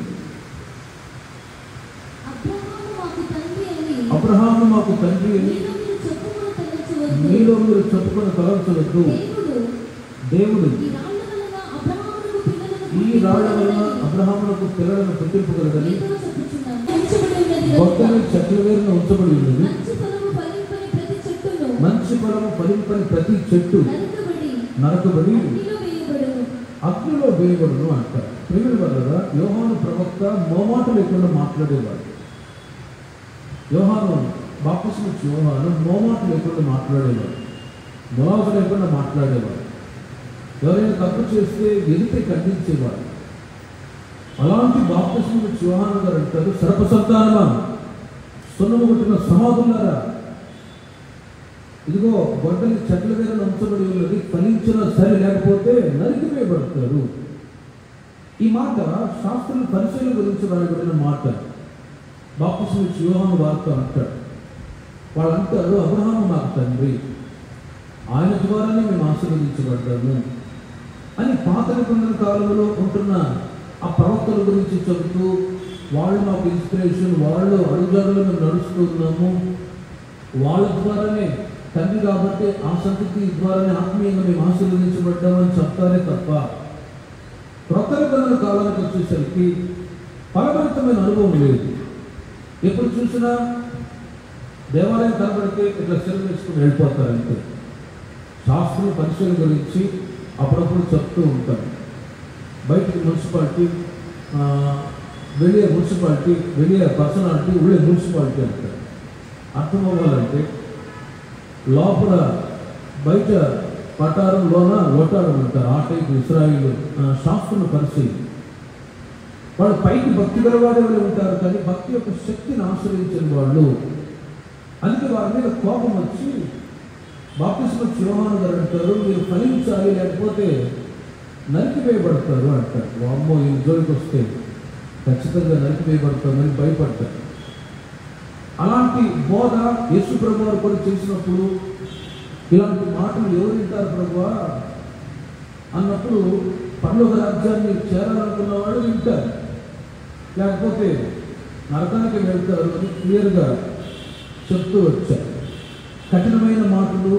అబ్రహాము మాకు తండ్రి అని అబ్రహాము మాకు తండ్రి అని మీలో మీరు చెప్పుకొని తలచవద్దు మీలో మీరు చెప్పుకొని తలంచవద్దు దేవుడు దేవుడు ఈ రాళ్ల ఈ రాళ్ల వలన అబ్రహామునకు పిల్లలను వలన అబ్రహామునకు పిల్లలను పుట్టింపగలదని మీతో చెప్పుచున్నాను. ఉంచబడి ఉన్నది గొప్పని కనుక చెట్ల వేరున ఉంచబడి ఉన్నది మంచి ఫలము ఫలింపని ప్రతి చెట్టును మంచి ఫలము ఫలింపని ప్రతి చెట్టు నరకబడి నరకబడి అగ్నిలో వేయబడును అగ్నిలో వేయబడును అంటారు ప్రేమిల వల్ల యోహాను ప్రవక్త మోమాట లేకుండా మాట్లాడేవాడు యోహాను బాప్తిస్మ యోహాను మోమాట లేకుండా మాట్లాడేవాడు మొలాస లేకుండా మాట్లాడేవాడు ఎవరైనా తప్పు చేస్తే ఎదితే ఖండించేవాడు అలాంటి బాప్తిస్మ యోహాను గారు అంటారు సర్ప సంతానమా సున్నము కొట్టిన సమాధులారా ఇదిగో గొడ్డలి చెట్ల మీద ఉంచబడి ఉన్నది ఫలించిన సరి లేకపోతే నరికివేయబడతారు ఈ మాట శాస్త్రుల పరిశీలన గురించి రాయబడిన మాట బాపుసు యోహాను వార్త అంటాడు వాళ్ళు అంటారు అబ్రహాము మాకు తండ్రి ఆయన ద్వారానే మేము ఆశీర్వదించబడ్డాము అని పాత నిబంధన కాలంలో ఉంటున్న ఆ ప్రవక్తల గురించి చెబుతూ వాళ్ళు మాకు ఇన్స్పిరేషన్ వాళ్ళు అడుగుజాడలో మేము నడుస్తున్నాము వాళ్ళ ద్వారానే తండ్రి కాబట్టి ఆ సంతతి ద్వారానే ఆత్మీయంగా మేము ఆశీర్వదించబడ్డామని చెప్తారే తప్ప క్రొత్త నిబంధన కాలానికి వచ్చేసరికి ఫలభరితమైన అనుభవం లేదు ఎప్పుడు చూసినా దేవాలయం కనబడితే ఇట్లా సెలవు వేసుకుని వెళ్ళిపోతారు అంతే శాస్త్రుల పరిశీలన గురించి అప్పుడప్పుడు చెప్తూ ఉంటారు బయటికి మున్సిపాలిటీ ఆ, వెళ్ళే మున్సిపాలిటీ వెళ్ళే పర్సనాలిటీ ఉళ్ళే మున్సిపాలిటీ అంటారు అర్థం అవ్వాలంటే లోపల బయట పటారంలోన ఓటారం అంటారు ఆ టైపు ఇస్రాయిల్ శాస్త్రుల పరిశీలన వాళ్ళు పైకి భక్తి గలవాడే వాళ్ళు ఉంటారు కానీ భక్తి యొక్క శక్తిని ఆశ్రయించిన వాళ్ళు అందుకే వారి మీద కోపం వచ్చి బాప్తిస్మ యోహాను గారు అంటారు మీరు ఫలించాలి లేకపోతే నరికివేయబడతారు అంటారు వామ్మో ఈ జోలికి వస్తే ఖచ్చితంగా నరికివేయబడతామని భయపడతారు అలాంటి బోధ యేసు ప్రభు వారు కూడా చేసినప్పుడు ఇలాంటి మాటలు ఎవరు వింటారు ప్రభువా అన్నప్పుడు పర్లోక రాజ్యాన్ని చేరాలనుకున్న వాళ్ళు వింటారు లేకపోతే నరకానికి వెళ్తారు అని క్లియర్గా చెప్తూ వచ్చారు కఠినమైన మాటలు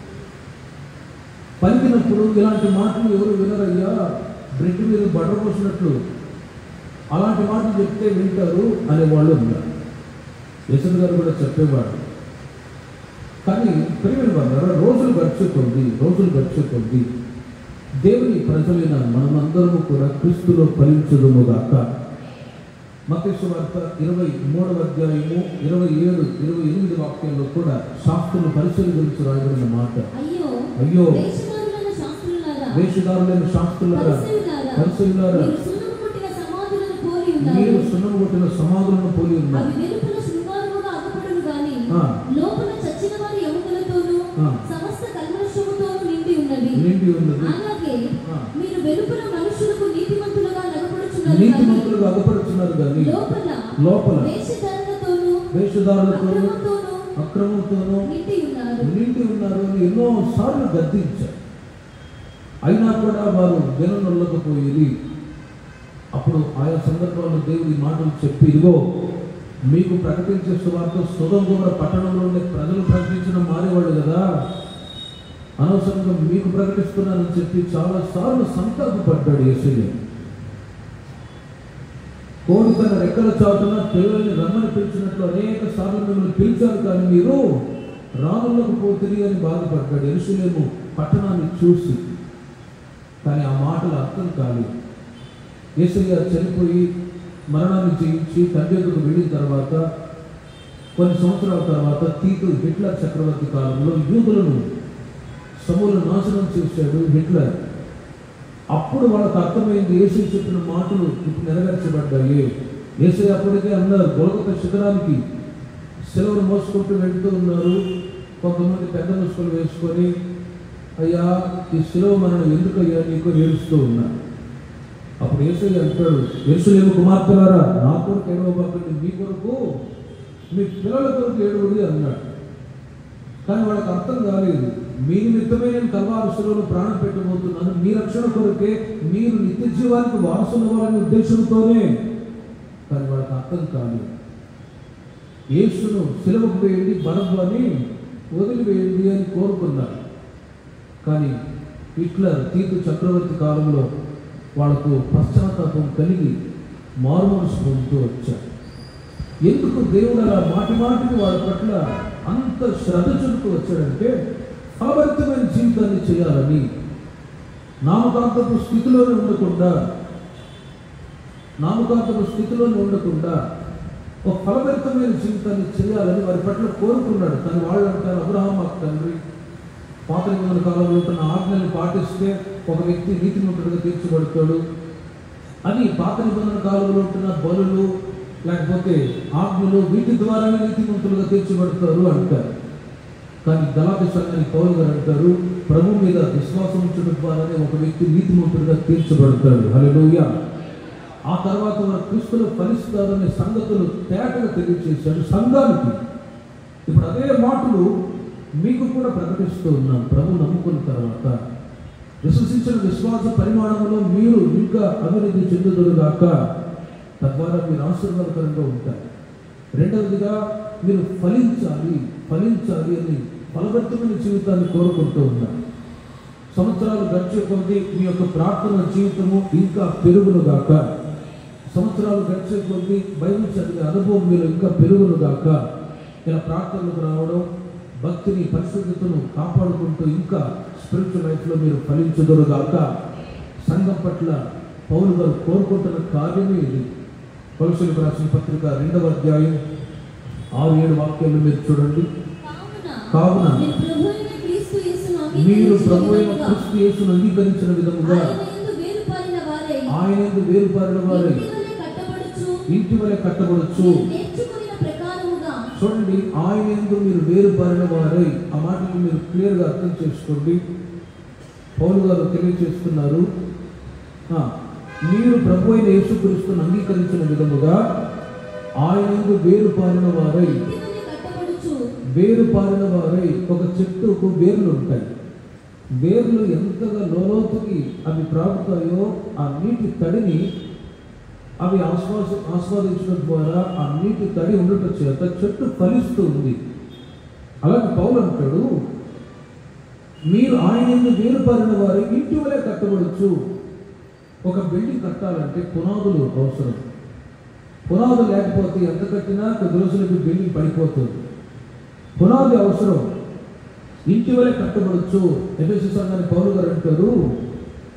పలికినప్పుడు ఇలాంటి మాటలు ఎవరు వినరయ్యా బ్రెడ్ మీద బటర్ పోసినట్లు అలాంటి మాటలు చెప్తే వింటారు అనేవాళ్ళు ఉన్నారు యశోద్ గారు కూడా చెప్పేవాడు కానీ ప్రియమైన వాళ్ళ రోజులు గడిచే కొద్ది రోజులు గడిచే కొద్ది దేవుని ప్రజలైన మనమందరము కూడా క్రీస్తులో ఫలించుదుముగాక మతేశ్వ వార్త ఇరవై మూడవ అధ్యాయము ఇరవై ఏడు ఇరవై ఎనిమిది వాక్యాల్లో కూడా శాస్త్రులు పరిశీలి గురించి రాయబడిన మాట అయ్యో అయ్యో వేషధారులైన శాస్త్రులారా వేషధారులైన శాస్త్రులారా పరిసయ్యులారా, పరిశీలారా మీరు సున్నము కొట్టిన సమాధులను పోలి ఉన్నారు మీరు సున్నము కొట్టిన సమాధులను పోలి ఉన్నారు అవి వెలుపల శృంగారముగా అగపడును గాని ఆ. లోపల చచ్చిన వారి ఎముకలతోనూ ఆ. సమస్త కల్మషముతోనూ నిండి ఉన్నది నిండి ఉన్నది అలాగే ఆ. మీరు వెలుపల మనుషులకు నీతిమంతులుగా నగపడుచున్నారు నీతి కానీ మంతులుగా అగపడుతున్నారు కానీ లోపల లోపల వేషధారణతోనూ వేషధారులతోనూ అక్రమంతోనూ అక్రమంతోనూ నిండి ఉన్నారు నిండి ఉన్నారు అని ఎన్నో సార్లు గద్దించారు అయినా కూడా వారు జననుల్లకపోయేది అప్పుడు ఆయా సందర్భాల్లో దేవుడి మాటలు చెప్పి ఇదిగో మీకు ప్రకటించే సువార్త సుధంగోర పట్టణంలోనే ప్రజలు ప్రకటించిన మారేవాళ్ళు కదా అనవసరంగా మీకు ప్రకటిస్తున్నానని చెప్పి చాలా సార్లు సంతాపపడ్డాడు యేసయ్య కోడి తన రెక్కల చాటున పిల్లల్ని రమ్మని పిలిచినట్లు అనేక సార్లు మిమ్మల్ని పిలిచారు కానీ మీరు రానులకు పోతుంది అని బాధపడ్డాడు ఎరుసలేము పట్టణాన్ని చూసి కానీ ఆ మాటలు అర్థం కాలేదు యేసయ్య చనిపోయి మరణాన్ని జయించి తండ్రి ఎదురుకు వెళ్ళిన తర్వాత కొన్ని సంవత్సరాల తర్వాత తీతు హిట్లర్ చక్రవర్తి కాలంలో యూదులను సమూల నాశనం చేశాడు హిట్లర్ అప్పుడు వాళ్ళకి అర్థమైంది యేసు చెప్పిన మాటలు ఇప్పుడు నెరవేర్చబడ్డాయి యేసు అప్పటికే అన్నారు గొలగత శిఖరానికి సెలవును మోసుకుంటూ వెళ్తూ ఉన్నారు కొంతమంది పెద్ద ముసుగులు వేసుకొని అయ్యా ఈ సెలవు మరణం ఎందుకయ్యా నీకు ఏడుస్తూ ఉన్నారు అప్పుడు యేసయ్య అంటాడు యేసులేము కుమార్తెలారా నా కొరకు ఏడవబాకండి మీ కొరకు మీ పిల్లల కొరకు ఏడుగుడి అన్నాడు కానీ వాళ్ళకి అర్థం కాలేదు మీ నిమిత్తమే నేను కల్వారసులను ప్రాణం పెట్టబోతున్నాను మీ రక్షణ కొరకే మీరు నిత్య జీవానికి వారసులు అవ్వాలనే ఉద్దేశంతోనే కానీ వాళ్ళకి అర్థం కాలేదు యేసును సిలువకు వేయండి బరబ్బని వదిలివేయండి అని కోరుకున్నారు కానీ హిట్లర్ తీర్పు చక్రవర్తి కాలంలో వాళ్ళకు పశ్చాత్తాపం కలిగి మారుమనసు పొందుతూ వచ్చారు ఎందుకు దేవుడు అలా మాటి మాటికి వాళ్ళ పట్ల అంత శ్రద్ధ చూపుతూ వచ్చాడంటే ఫలభరితమైన జీవితాన్ని చేయాలని నామకాంతపు స్థితిలోనే ఉండకుండా నామకాంతపు స్థితిలోనే ఉండకుండా ఒక ఫలభరితమైన జీవితాన్ని చేయాలని వారి పట్ల కోరుకున్నాడు కానీ వాళ్ళు అంటారు అబ్రహాం మాకు తండ్రి పాత నిబంధన కాలంలో ఉంటున్న ఆజ్ఞలను పాటిస్తే ఒక వ్యక్తి నీతిమంతుడిగా తీర్చబడతాడు అని పాత నిబంధన కాలంలో ఉంటున్న బలులు లేకపోతే ఆజ్ఞలు వీటి ద్వారానే నీతిమంతులుగా తీర్చబడతారు అంటారు కానీ గలాతి సంఘానికి పౌరు గారు అంటారు ప్రభు మీద విశ్వాసం ఉంచడం ద్వారానే ఒక వ్యక్తి నీతిమంతుడిగా తీర్చబడతాడు హల్లెలూయా ఆ తర్వాత వారు క్రీస్తులు ఫలిస్తారనే సంగతులు తేటగా తెలియజేశాడు సంఘానికి ఇప్పుడు అదే మాటలు మీకు కూడా ప్రకటిస్తూ ఉన్నాం ప్రభు నమ్ముకున్న తర్వాత విశ్వసించిన విశ్వాస పరిమాణంలో మీరు ఇంకా అభివృద్ధి చెందుదురుగాక తద్వారా మీరు ఆశీర్వాదకరంగా ఉంటారు రెండవదిగా మీరు ఫలించాలి ఫలించాలి అని ఫలభరితమైన జీవితాన్ని కోరుకుంటూ ఉన్నారు సంవత్సరాలు గడిచే కొద్దీ మీ యొక్క ప్రార్థన జీవితము ఇంకా పెరుగునుగాక సంవత్సరాలు గడిచే కొద్దీ బైబిల్ చదివే అనుభవం మీరు ఇంకా పెరుగునుగాక ఇలా ప్రార్థనలకు రావడం భక్తిని పరిశుద్ధతను కాపాడుకుంటూ ఇంకా స్పిరిచువల్ లైఫ్లో మీరు ఫలించుదురుగాక సంఘం పట్ల పౌరు గారు కోరుకుంటున్న కార్యమే ఇది పౌరుషులకు రాసిన పత్రిక రెండవ అధ్యాయం ఆరు ఏడు వాక్యాలు మీరు చూడండి కావున కావున మీరు ప్రభువైన క్రీస్తు యేసును మీరు అంగీకరించిన ప్రభు అయిన విధముగా, క్రీస్తు యేసును అంగీకరించిన విధముగా ఆయన యందు వేరుపారిన వారై, ఆయన యందు వేరుపారిన వారై ఇంటి వలె కట్టబడుచు, ఇంటి వలె కట్టబడచ్చు మీరు నేర్చుకున్న ప్రకారముగా చూడండి ఆయన ఎందు మీరు వేరుపారిన వారై ఆ మాటలు మీరు క్లియర్గా అర్థం చేసుకోండి పౌలు గారు తెలియజేస్తున్నారు ఆ, మీరు ప్రభు అయిన యేసుక్రీస్తును అంగీకరించిన విధముగా ఆయన ఎందు వేరుపారిన వారై ఇంటి వలె కట్టబడుచు, వేరుపారిన వారై ఒక చెట్టుకు వేర్లు ఉంటాయి వేర్లు ఎంతగా లోలోతుకి అవి ప్రాగుతాయో ఆ నీటి తడిని అవి ఆస్వాస ఆస్వాదించడం ద్వారా ఆ నీటి తడి ఉండటం చేత చెట్టు ఫలిస్తూ ఉంది అలాగే పౌలు అంటాడు మీరు ఆయన ఎందుకు వేరుపారిన వారు ఇంటి వలె కట్టబడచ్చు ఒక బిల్డింగ్ కట్టాలంటే పునాదులు అవసరం పునాదులు లేకపోతే ఎంత కట్టినా కొద్ది రోజులకి బిల్డింగ్ పడిపోతుంది పునాది అవసరం ఇంటి వలె కట్టబడచ్చు ఎఫ్ఎస్సి సంఘాన్ని పౌరు గారు అంటారు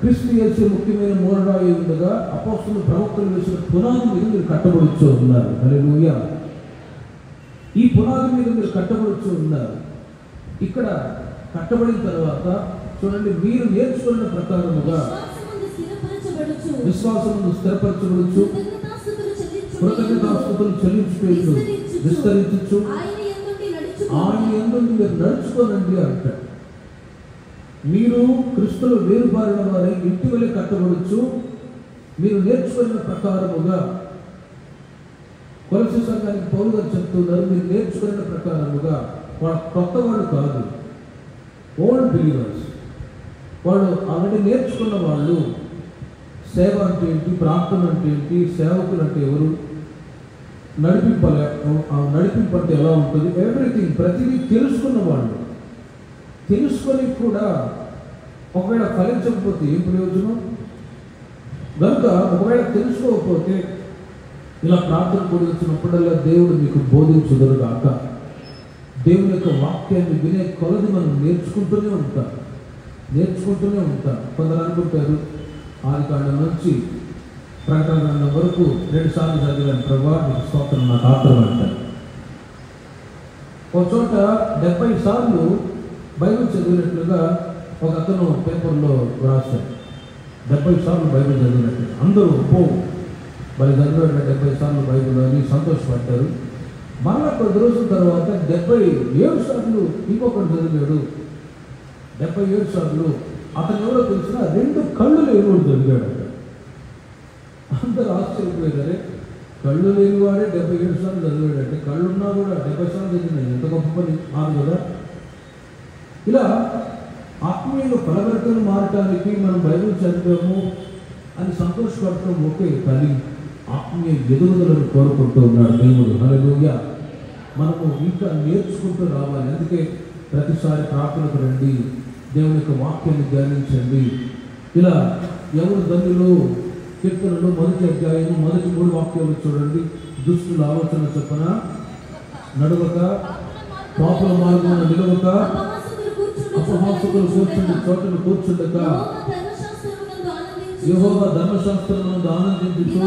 క్రీస్తు యేసు ముఖ్యమైన మూలరాయి ఉండగా అపోస్తులు ప్రవక్తలు వేసిన పునాది మీద మీరు కట్టబడుచు ఉన్నారు హల్లెలూయా ఈ పునాది మీద మీరు కట్టబడుచు ఉన్నారు ఇక్కడ కట్టబడిన తర్వాత చూడండి మీరు నేర్చుకున్న ప్రకారముగా విశ్వాసమందు స్థిరపరచబడుచు విశ్వాసమును స్థిరపరచబడుచు కృతజ్ఞతాస్తుతులు చెల్లించు కృతజ్ఞతాస్తుతులు చెల్లించుటూ విస్తరించు ఆయన యందుండి నడుచుకో ఆయన ఎందుకు మీరు నడుచుకోనండి అంటాడు మీరు క్రిస్తులు వేరుబారిన వారి ఇంటి వలె కట్టబడచ్చు మీరు నేర్చుకున్న ప్రకారముగా కొలసి సంఘానికి పౌరు గారు చెప్తున్నారు మీరు నేర్చుకున్న ప్రకారముగా వాళ్ళ కొత్త వాళ్ళు కాదు ఓల్డ్ బిలీవర్స్ వాళ్ళు ఆల్రెడీ నేర్చుకున్న వాళ్ళు సేవ అంటే ఏంటి ప్రార్థన అంటే ఏంటి సేవకులు అంటే ఎవరు నడిపింపాలి ఆ నడిపింపు అంటే ఎలా ఉంటుంది ఎవ్రీథింగ్ ప్రతిదీ తెలుసుకున్న వాళ్ళు తెలుసుకొని కూడా ఒకవేళ ఫలించకపోతే ఏం ప్రయోజనం కనుక ఒకవేళ తెలుసుకోకపోతే ఇలా ప్రార్థన కూడి వచ్చినప్పుడల్లా దేవుడు మీకు బోధించుదరుగాక దేవుని యొక్క వాక్యాన్ని వినే కొలది మనం నేర్చుకుంటూనే ఉంటాం నేర్చుకుంటూనే ఉంటాం కొందరు అనుకుంటారు ఆది కాండం నుంచి ప్రకటన గ్రంథం వరకు రెండు సార్లు చదివాను ప్రభా నీకు స్తోత్రం నాకు ఆత్రం అంటారు ఒక చోట డెబ్బై సార్లు బైబిల్ చదివినట్లుగా ఒక అతను పేపర్లో రాశాడు డెబ్బై సార్లు బైబిల్ చదివినట్టు అందరూ పో మరి చదివాడు డెబ్బై సార్లు బైబిల్ అని సంతోషపడ్డారు మరలా కొద్ది రోజుల తర్వాత డెబ్బై ఏడు సార్లు ఇంకొకటి చదివాడు డెబ్బై ఏడు సార్లు అతను ఎవరో తెలిసిన రెండు కళ్ళు లేనివాడు చదివాడు అక్కడ అందరూ ఆశ్చర్యపోయారే కళ్ళు లేనివాడే డెబ్బై ఏడు సార్లు చదివాడంటే కళ్ళు ఉన్నా కూడా డెబ్బై సార్లు చదివిన ఎంత గొప్ప పని కాదు కదా ఇలా ఆత్మీయులు ఫలభరితలు మారటానికి మనం బైబిల్ చదివాము అని సంతోషపడటం ఓకే కానీ ఆత్మీయ ఎదుగుదలను కోరుకుంటూ ఉన్నాడు దేవుడు హల్లెలూయా మనము ఇంకా నేర్చుకుంటూ రావాలి అందుకే ప్రతిసారి ప్రార్థనకు రండి దేవుని యొక్క వాక్యాన్ని ధ్యానించండి ఇలా ఎవరు ధనులు కీర్తనలు మొదటి అధ్యాయము మొదటి మూడు వాక్యాలు చూడండి దుష్టుల ఆలోచన చొప్పున నడవక పాపుల మార్గం నిలవక అపహాసకులు కూర్చుండి అపహాసకులు కూర్చుండి చోటను కూర్చుండక యెహోవా ధర్మశాస్త్రమునందు ఆనందించుచు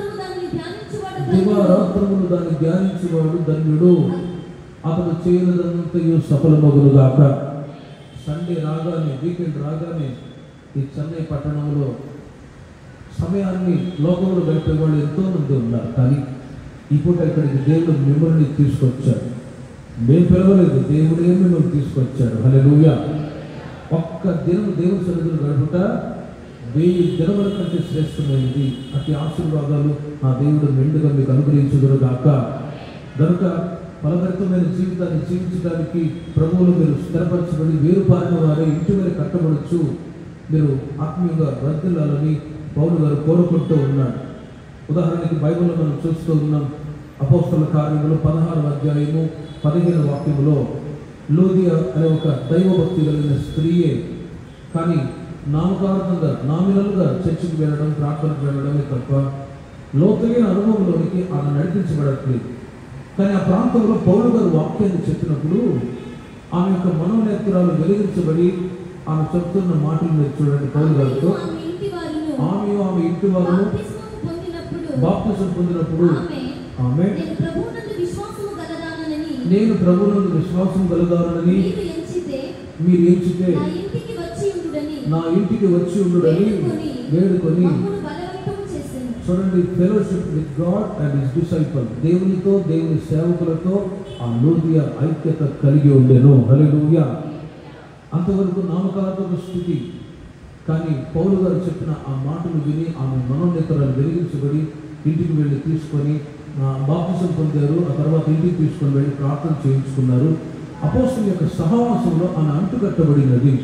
దివారాత్రములు దాన్ని ధ్యానించేవాడు ధన్యుడు అతను చేయనదంతయు సఫలమగులుగాక సండే రాగానే వీకెండ్ రాగానే ఈ చెన్నై పట్టణంలో సమయాన్ని లోకంలో గడిపే వాళ్ళు ఎంతో మంది ఉన్నారు కానీ ఈ పూట ఇక్కడికి దేవుడు మిమ్మల్ని తీసుకొచ్చాడు మేము పిలవలేదు దేవుడే మిమ్మల్ని తీసుకొచ్చాడు హల్లెలూయా ఒక్క దినం దేవుని సన్నిధిలో గడుపుట వెయ్యి దినముల కంటే శ్రేష్టమైనది అతి ఆశీర్వాదాలు ఆ దేవుడు మెండుగా మీకు అనుగ్రహించుదురు గాక కనుక ఫలభరితమైన జీవితాన్ని జీవించడానికి ప్రభువులు మీరు స్థిరపరచబడి వేరుపారిన వారి ఇంటి మీద కట్టబడచ్చు మీరు ఆత్మీయంగా వర్ధిల్లాలని పౌలు గారు కోరుకుంటూ ఉన్నాడు ఉదాహరణకి బైబిల్లో మనం చూస్తూ ఉన్నాం అపోస్తల కార్యములు పదహారు అధ్యాయము పదిహేను వాక్యములో లూదియా అనే ఒక దైవభక్తి కలిగిన స్త్రీయే కానీ నామకార్థంగా నామినల్గా చర్చికి వెళ్ళడం ప్రార్థనకు వెళ్ళడమే తప్ప లోతైన అనుభవంలోనికి ఆమె నడిపించబడట్లేదు కానీ ఆ ప్రాంతంలో పౌరు గారు వాక్యాన్ని చెప్పినప్పుడు ఆమె యొక్క మనోనేత్రాలు వెలిగించబడి ఆమె చెప్తున్న మాటలు మీరు చూడండి పౌరు గారితో ఆమె ఆమె ఇంటి వారు బాప్తిసం పొందినప్పుడు ఆమె నేను ప్రభువునందు విశ్వాసము గలదానని నేను ప్రభువునందు విశ్వాసం కలగాలని మీరు ఎంచితే మీరు ఎంచితే నా ఇంటికి వచ్చి ఉండుడని నా ఇంటికి వచ్చి ఉండుడని వేడుకొని మమ్మును బలవంతము చేసెను. చూడండి fellowship with God and his disciple దేవునితో దేవుని సేవకులతో ఆ లూదియా ఐక్యత కలిగి ఉండెను హల్లెలూయా అంతవరకు నామకార్థక స్థితి కానీ పౌలు గారు చెప్పిన ఆ మాటలు విని ఆమె మనోనేతరాలు వెలిగించబడి ఇంటికి వెళ్ళి తీసుకొని ఆ, బాప్తిసం పొందారు ఆ తర్వాత ఇంటికి తీసుకొని వెళ్ళి ప్రార్థన చేయించుకున్నారు అపోస్తుల యొక్క సహవాసంలో ఆమె అంటుకట్టబడినది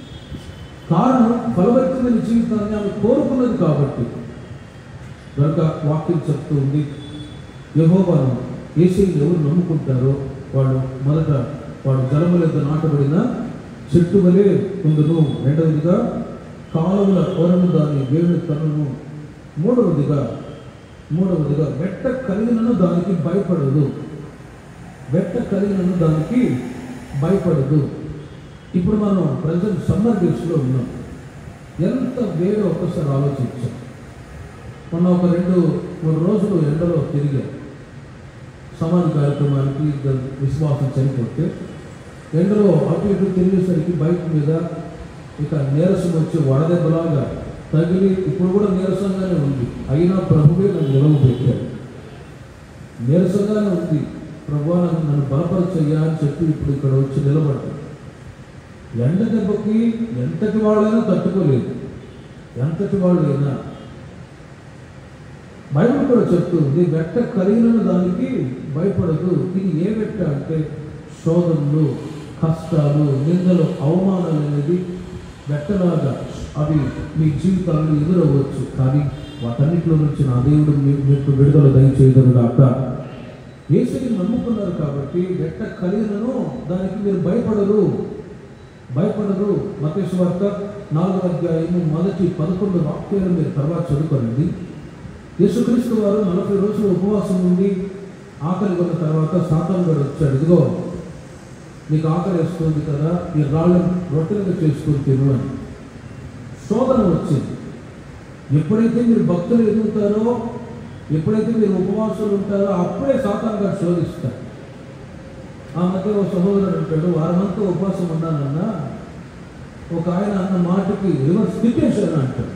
కారణం ఫలభరితమైన జీవితాన్ని ఆమె కోరుకున్నది కాబట్టి కనుక వాక్యం చెప్తూ ఉంది యహోవాను ఏసీని ఎవరు నమ్ముకుంటారో వాళ్ళు మొదట వాడు జలముల యొక్క నాటబడిన చెట్టు వలె ఉండును రెండవదిగా కాలువల కొరను దాని వేణు కనును మూడవదిగా మూడవదిగా వెట్ట కలిగినను దానికి భయపడదు వెట్ట కలిగినను దానికి భయపడదు ఇప్పుడు మనం ప్రజెంట్ సమ్మర్ డేస్లో ఉన్నాం ఎంత వేడో ఒక్కసారి ఆలోచించాం మొన్న ఒక రెండు మూడు రోజులు ఎండలో తిరిగా సమాధి కార్యక్రమానికి ఇద్దరు విశ్వాసం చనిపోతే ఎండలో అటు ఇటు తిరిగేసరికి బైక్ మీద ఇక నీరసం వచ్చి వడదెబ్బలాగా తగిలి ఇప్పుడు కూడా నీరసంగానే ఉంది అయినా ప్రభువే నన్ను నిలవ పెట్టాడు నీరసంగానే ఉంది ప్రభు నన్ను నన్ను బలపరచయ్యా అని చెప్పి ఇప్పుడు ఇక్కడ వచ్చి నిలబడ్డాడు ఎండ దెబ్బకి ఎంతటి వాళ్ళైనా తట్టుకోలేదు ఎంతటి వాళ్ళైనా బైబిల్ కూడా చెప్తుంది వెట్ట కలిగిన దానికి భయపడదు ఇది ఏ వెట్ట అంటే శోధనలు కష్టాలు నిందలు అవమానాలు అనేది వెట్టలాగా అవి మీ జీవితాల్లో ఎదురవ్వచ్చు కానీ వాటన్నిటిలో నుంచి నా దేవుడు మీ- మీకు విడుదల దయచేయదు కాక యేసుని నమ్ముకున్నారు కాబట్టి వెట్ట కలిగినను దానికి మీరు భయపడరు భయపడరు మతేశ్వ వార్త నాలుగో అధ్యాయము మొదటి పదకొండు వాక్యాలు మీరు తర్వాత చదువుకోండి యేసుక్రీస్తు వారు నలభై రోజులు ఉపవాసం ఉండి ఆకలి కొన్న తర్వాత సాతాను గారు వచ్చాడు ఇదిగో నీకు ఆకలి వేస్తుంది కదా ఈ రాళ్ళను రొట్టెలుగా చేసుకుని తిను అని శోధన వచ్చింది ఎప్పుడైతే మీరు భక్తులు ఎదుగుతారో ఎప్పుడైతే మీరు ఉపవాసాలు ఉంటారో అప్పుడే సాతాను గారు శోధిస్తారు ఆ మధ్య ఒక సహోదరుడు అంటాడు వారమంతా ఉపవాసం ఉన్నానన్నా ఒక ఆయన అన్న మాటకి రివర్స్ తిప్పేశాను అంటాడు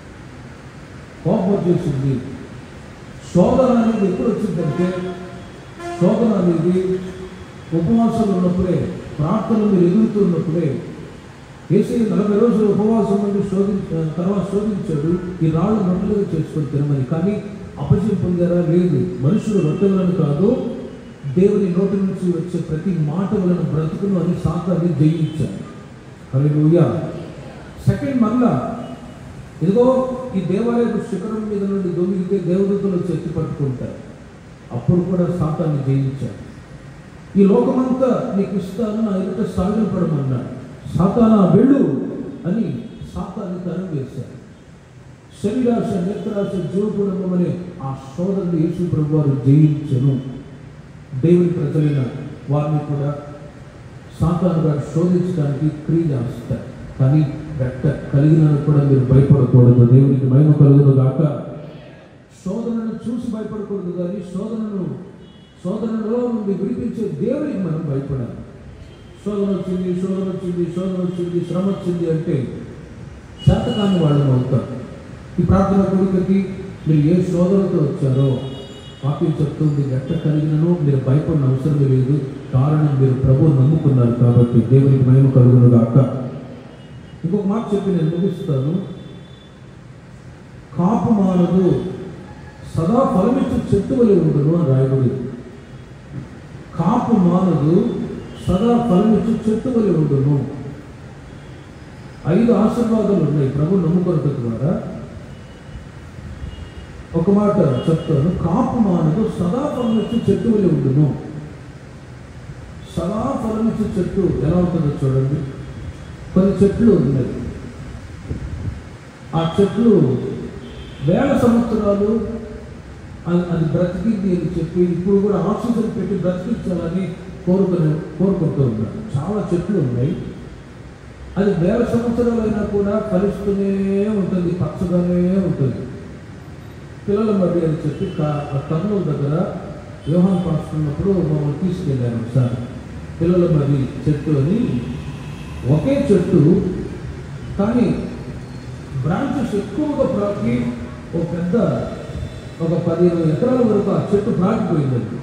కోపం వచ్చేసింది శోధన అనేది ఎప్పుడు వచ్చిందంటే శోధన అనేది ఉపవాసాలు ఉన్నప్పుడే ప్రార్థనలు మీరు ఎదుగుతున్నప్పుడే ఏసీ నలభై రోజులు ఉపవాసం నుండి శోధించ తర్వాత శోధించాడు ఈ రాళ్ళు రొట్టెలుగా చేసుకొని తినమని కానీ అపజయం పొందారా లేదు మనుషులు రొట్టెలను కాదు దేవుని నోటి నుంచి వచ్చే ప్రతి మాట వలన బ్రతుకును అని సాతాన్ని జయించాడు హల్లెలూయా సెకండ్ మళ్ళా ఇదిగో ఈ దేవాలయపు శిఖరం మీద నుండి దొంగిలితే దేవదూతలు చెత్తి పట్టుకుంటారు అప్పుడు కూడా సాతాన్ని జయించాడు ఈ లోకమంతా నీకు ఇస్తాను నా ఎదుట సాగిలపడమన్నాడు సాతానా వెళ్ళు అని సాతాన్ని తరం వేశాడు శరీరాశ నేత్రాశ జీవపుడము అనే ఆ శోధనని యేసు ప్రభు వారు జయించను దేవుని ప్రజలైన వారిని కూడా సాతాను గారు శోధించడానికి క్రియ చేస్తారు కానీ గట్ట కలిగిన కూడా మీరు భయపడకూడదు దేవునికి మహిమ కలుగును గాక శోధనను చూసి భయపడకూడదు కానీ శోధనను శోధనలో నుండి విడిపించే దేవునికి మనం భయపడాలి శోధన వచ్చింది శోధన వచ్చింది శోధన వచ్చింది శ్రమ వచ్చింది అంటే శాతకాన్ని వాళ్ళని అవుతారు ఈ ప్రార్థన కొడుకుకి మీరు ఏ శోధనతో వచ్చారో వాక్యం చెప్తుంది గట్ట కలిగినను మీరు భయపడిన అవసరం లేదు కారణం మీరు ప్రభువు నమ్ముకున్నారు కాబట్టి దేవునికి మహిమ కలుగును గాక ఇంకొక మాట చెప్పి నేను ముగిస్తాను కాపు మానదు సదా ఫలమిచ్చు చెట్టు వలె ఉండును అని రాయబడి కాపు మానదు సదా ఫలమిచ్చు చెట్టు వలె ఉండును ఐదు ఆశీర్వాదాలు ఉన్నాయి ప్రభు నమ్ముకొనట ద్వారా ఒక మాట చెప్తాను కాపు మానదు సదా ఫలమిచ్చు చెట్టు వలె ఉండును సదా ఫలమిచ్చు చెట్టు ఎలా ఉంటుందో చూడండి కొన్ని చెట్లు ఉన్నాయి ఆ చెట్లు వేల సంవత్సరాలు అది అది బ్రతికింది అని చెప్పి ఇప్పుడు కూడా ఆక్సిజన్ పెట్టి బ్రతికించాలని కోరుకునే కోరుకుంటూ ఉన్నారు చాలా చెట్లు ఉన్నాయి అది వేల సంవత్సరాలైనా కూడా ఫలిస్తూనే ఉంటుంది పచ్చగానే ఉంటుంది పిల్లల మధ్య అని చెప్పి కా- ఆ కర్నూలు దగ్గర వ్యూహాన్ పాస్తున్నప్పుడు మమ్మల్ని తీసుకెళ్ళాను ఒకసారి పిల్లల మరి చెట్టు అని ఒకే చెట్టు కానీ బ్రాంచెస్ ఎక్కువగా ప్రాకి ఒక పెద్ద ఒక పదిహేను ఎకరాల వరకు ఆ చెట్టు ప్రాకిపోయిందండి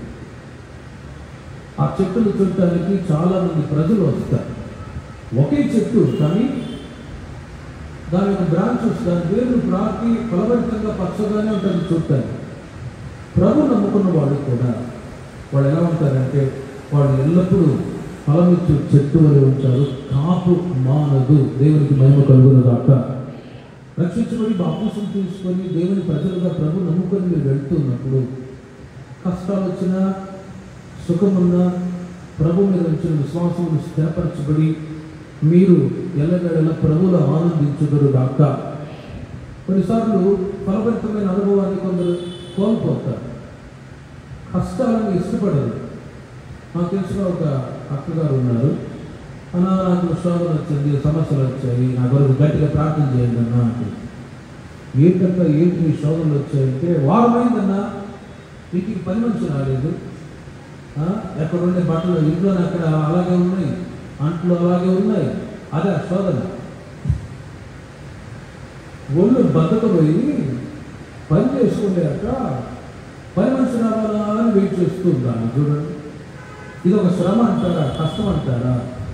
ఆ చెట్టును చూడటానికి చాలా మంది ప్రజలు వస్తారు ఒకే చెట్టు కానీ దాని యొక్క బ్రాంచెస్ దాని వేర్లు ప్రాకి ఫలభరితంగా పచ్చగానే ఉంటుంది చూడటానికి ప్రభు నమ్ముకున్న వాళ్ళు కూడా వాళ్ళు ఎలా ఉంటారంటే వాళ్ళు ఎల్లప్పుడూ ఫలమిచ్చు చెట్టు వలె ఉంటారు కాపు మానదు దేవునికి మహిమ కలుగును గాక రక్షించబడి బాపుసం తీసుకొని దేవుని ప్రజలుగా ప్రభు నమ్ముకొని మీరు వెళ్తున్నప్పుడు కష్టాలు వచ్చినా సుఖమున్నా ప్రభు మీద వచ్చిన విశ్వాసమును స్థిరపరచబడి మీరు ఎల్లగడల ప్రభువులు ఆనందించుదరు గాక కొన్నిసార్లు ఫలభరితమైన అనుభవాన్ని కొందరు కోల్పోతారు కష్టాలను ఇష్టపడరు నాకు తెలిసిన ఒక అక్కగారు ఉన్నారు అన్నా నాకు శోధన వచ్చింది సమస్యలు వచ్చాయి నా కొరకు గట్టిగా ప్రార్థన చేయండి అన్నా అంటే ఏంటంటే ఏంటి మీ శోధనలు వచ్చాయంటే వారమైందన్నా ఇంటికి పని మనిషి రాలేదు ఆ, ఎక్కడ ఉండే బట్టలు ఇంట్లో అక్కడ అలాగే ఉన్నాయి అంట్లు అలాగే ఉన్నాయి అదే ఆ శోధన ఒళ్ళు బతకపోయి పని చేసుకునేక పని మనిషి రావాలా అని వెయిట్ చేస్తూ ఉంటాను చూడండి ఇది ఒక శ్రమ అంటారా కష్టం అంటారా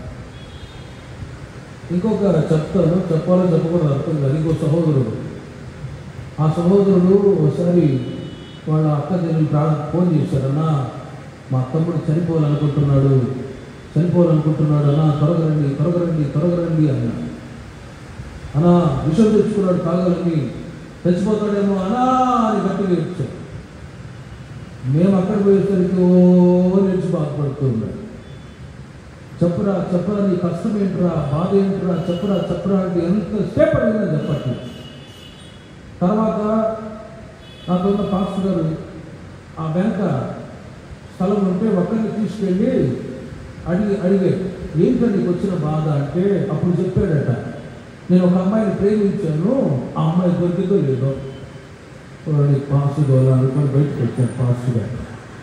ఇంకొక చెప్తాను చెప్పాలో చెప్పకూడదు అర్థం కాదు ఇంకో సహోదరుడు ఆ సహోదరుడు ఒకసారి వాళ్ళ అక్క చెల్లి ప్రాణ ఫోన్ చేశారన్నా మా తమ్ముడు చనిపోవాలనుకుంటున్నాడు చనిపోవాలనుకుంటున్నాడు అన్నా త్వరగా రండి త్వరగా రండి త్వరగా రండి అన్నా అన్నా విషయం తెచ్చుకున్నాడు తాగలని చచ్చిపోతాడేమో అనా అని గట్టిగా ఇచ్చాడు మేము అక్కడ పోయేసరికి ఓ నేర్చి బాధపడుతూ ఉన్నాడు చెప్పరా చెప్పరా నీ కష్టం ఏంట్రా బాధ ఏంట్రా చెప్పరా చెప్పరా అంటే ఎంత సేపు అడిగినా చెప్పట్లేదు తర్వాత నాతో ఉన్న పాస్టర్ గారు ఆ వెనక స్థలం ఉంటే ఒక్కరిని తీసుకెళ్ళి అడిగి అడిగే ఏంటో నీకు వచ్చిన బాధ అంటే అప్పుడు చెప్పాడట నేను ఒక అమ్మాయిని ప్రేమించాను ఆ అమ్మాయి దొరికిందో లేదో వాడి పాస్ అనుకొని బయటకు వచ్చాడు పాస్ గారు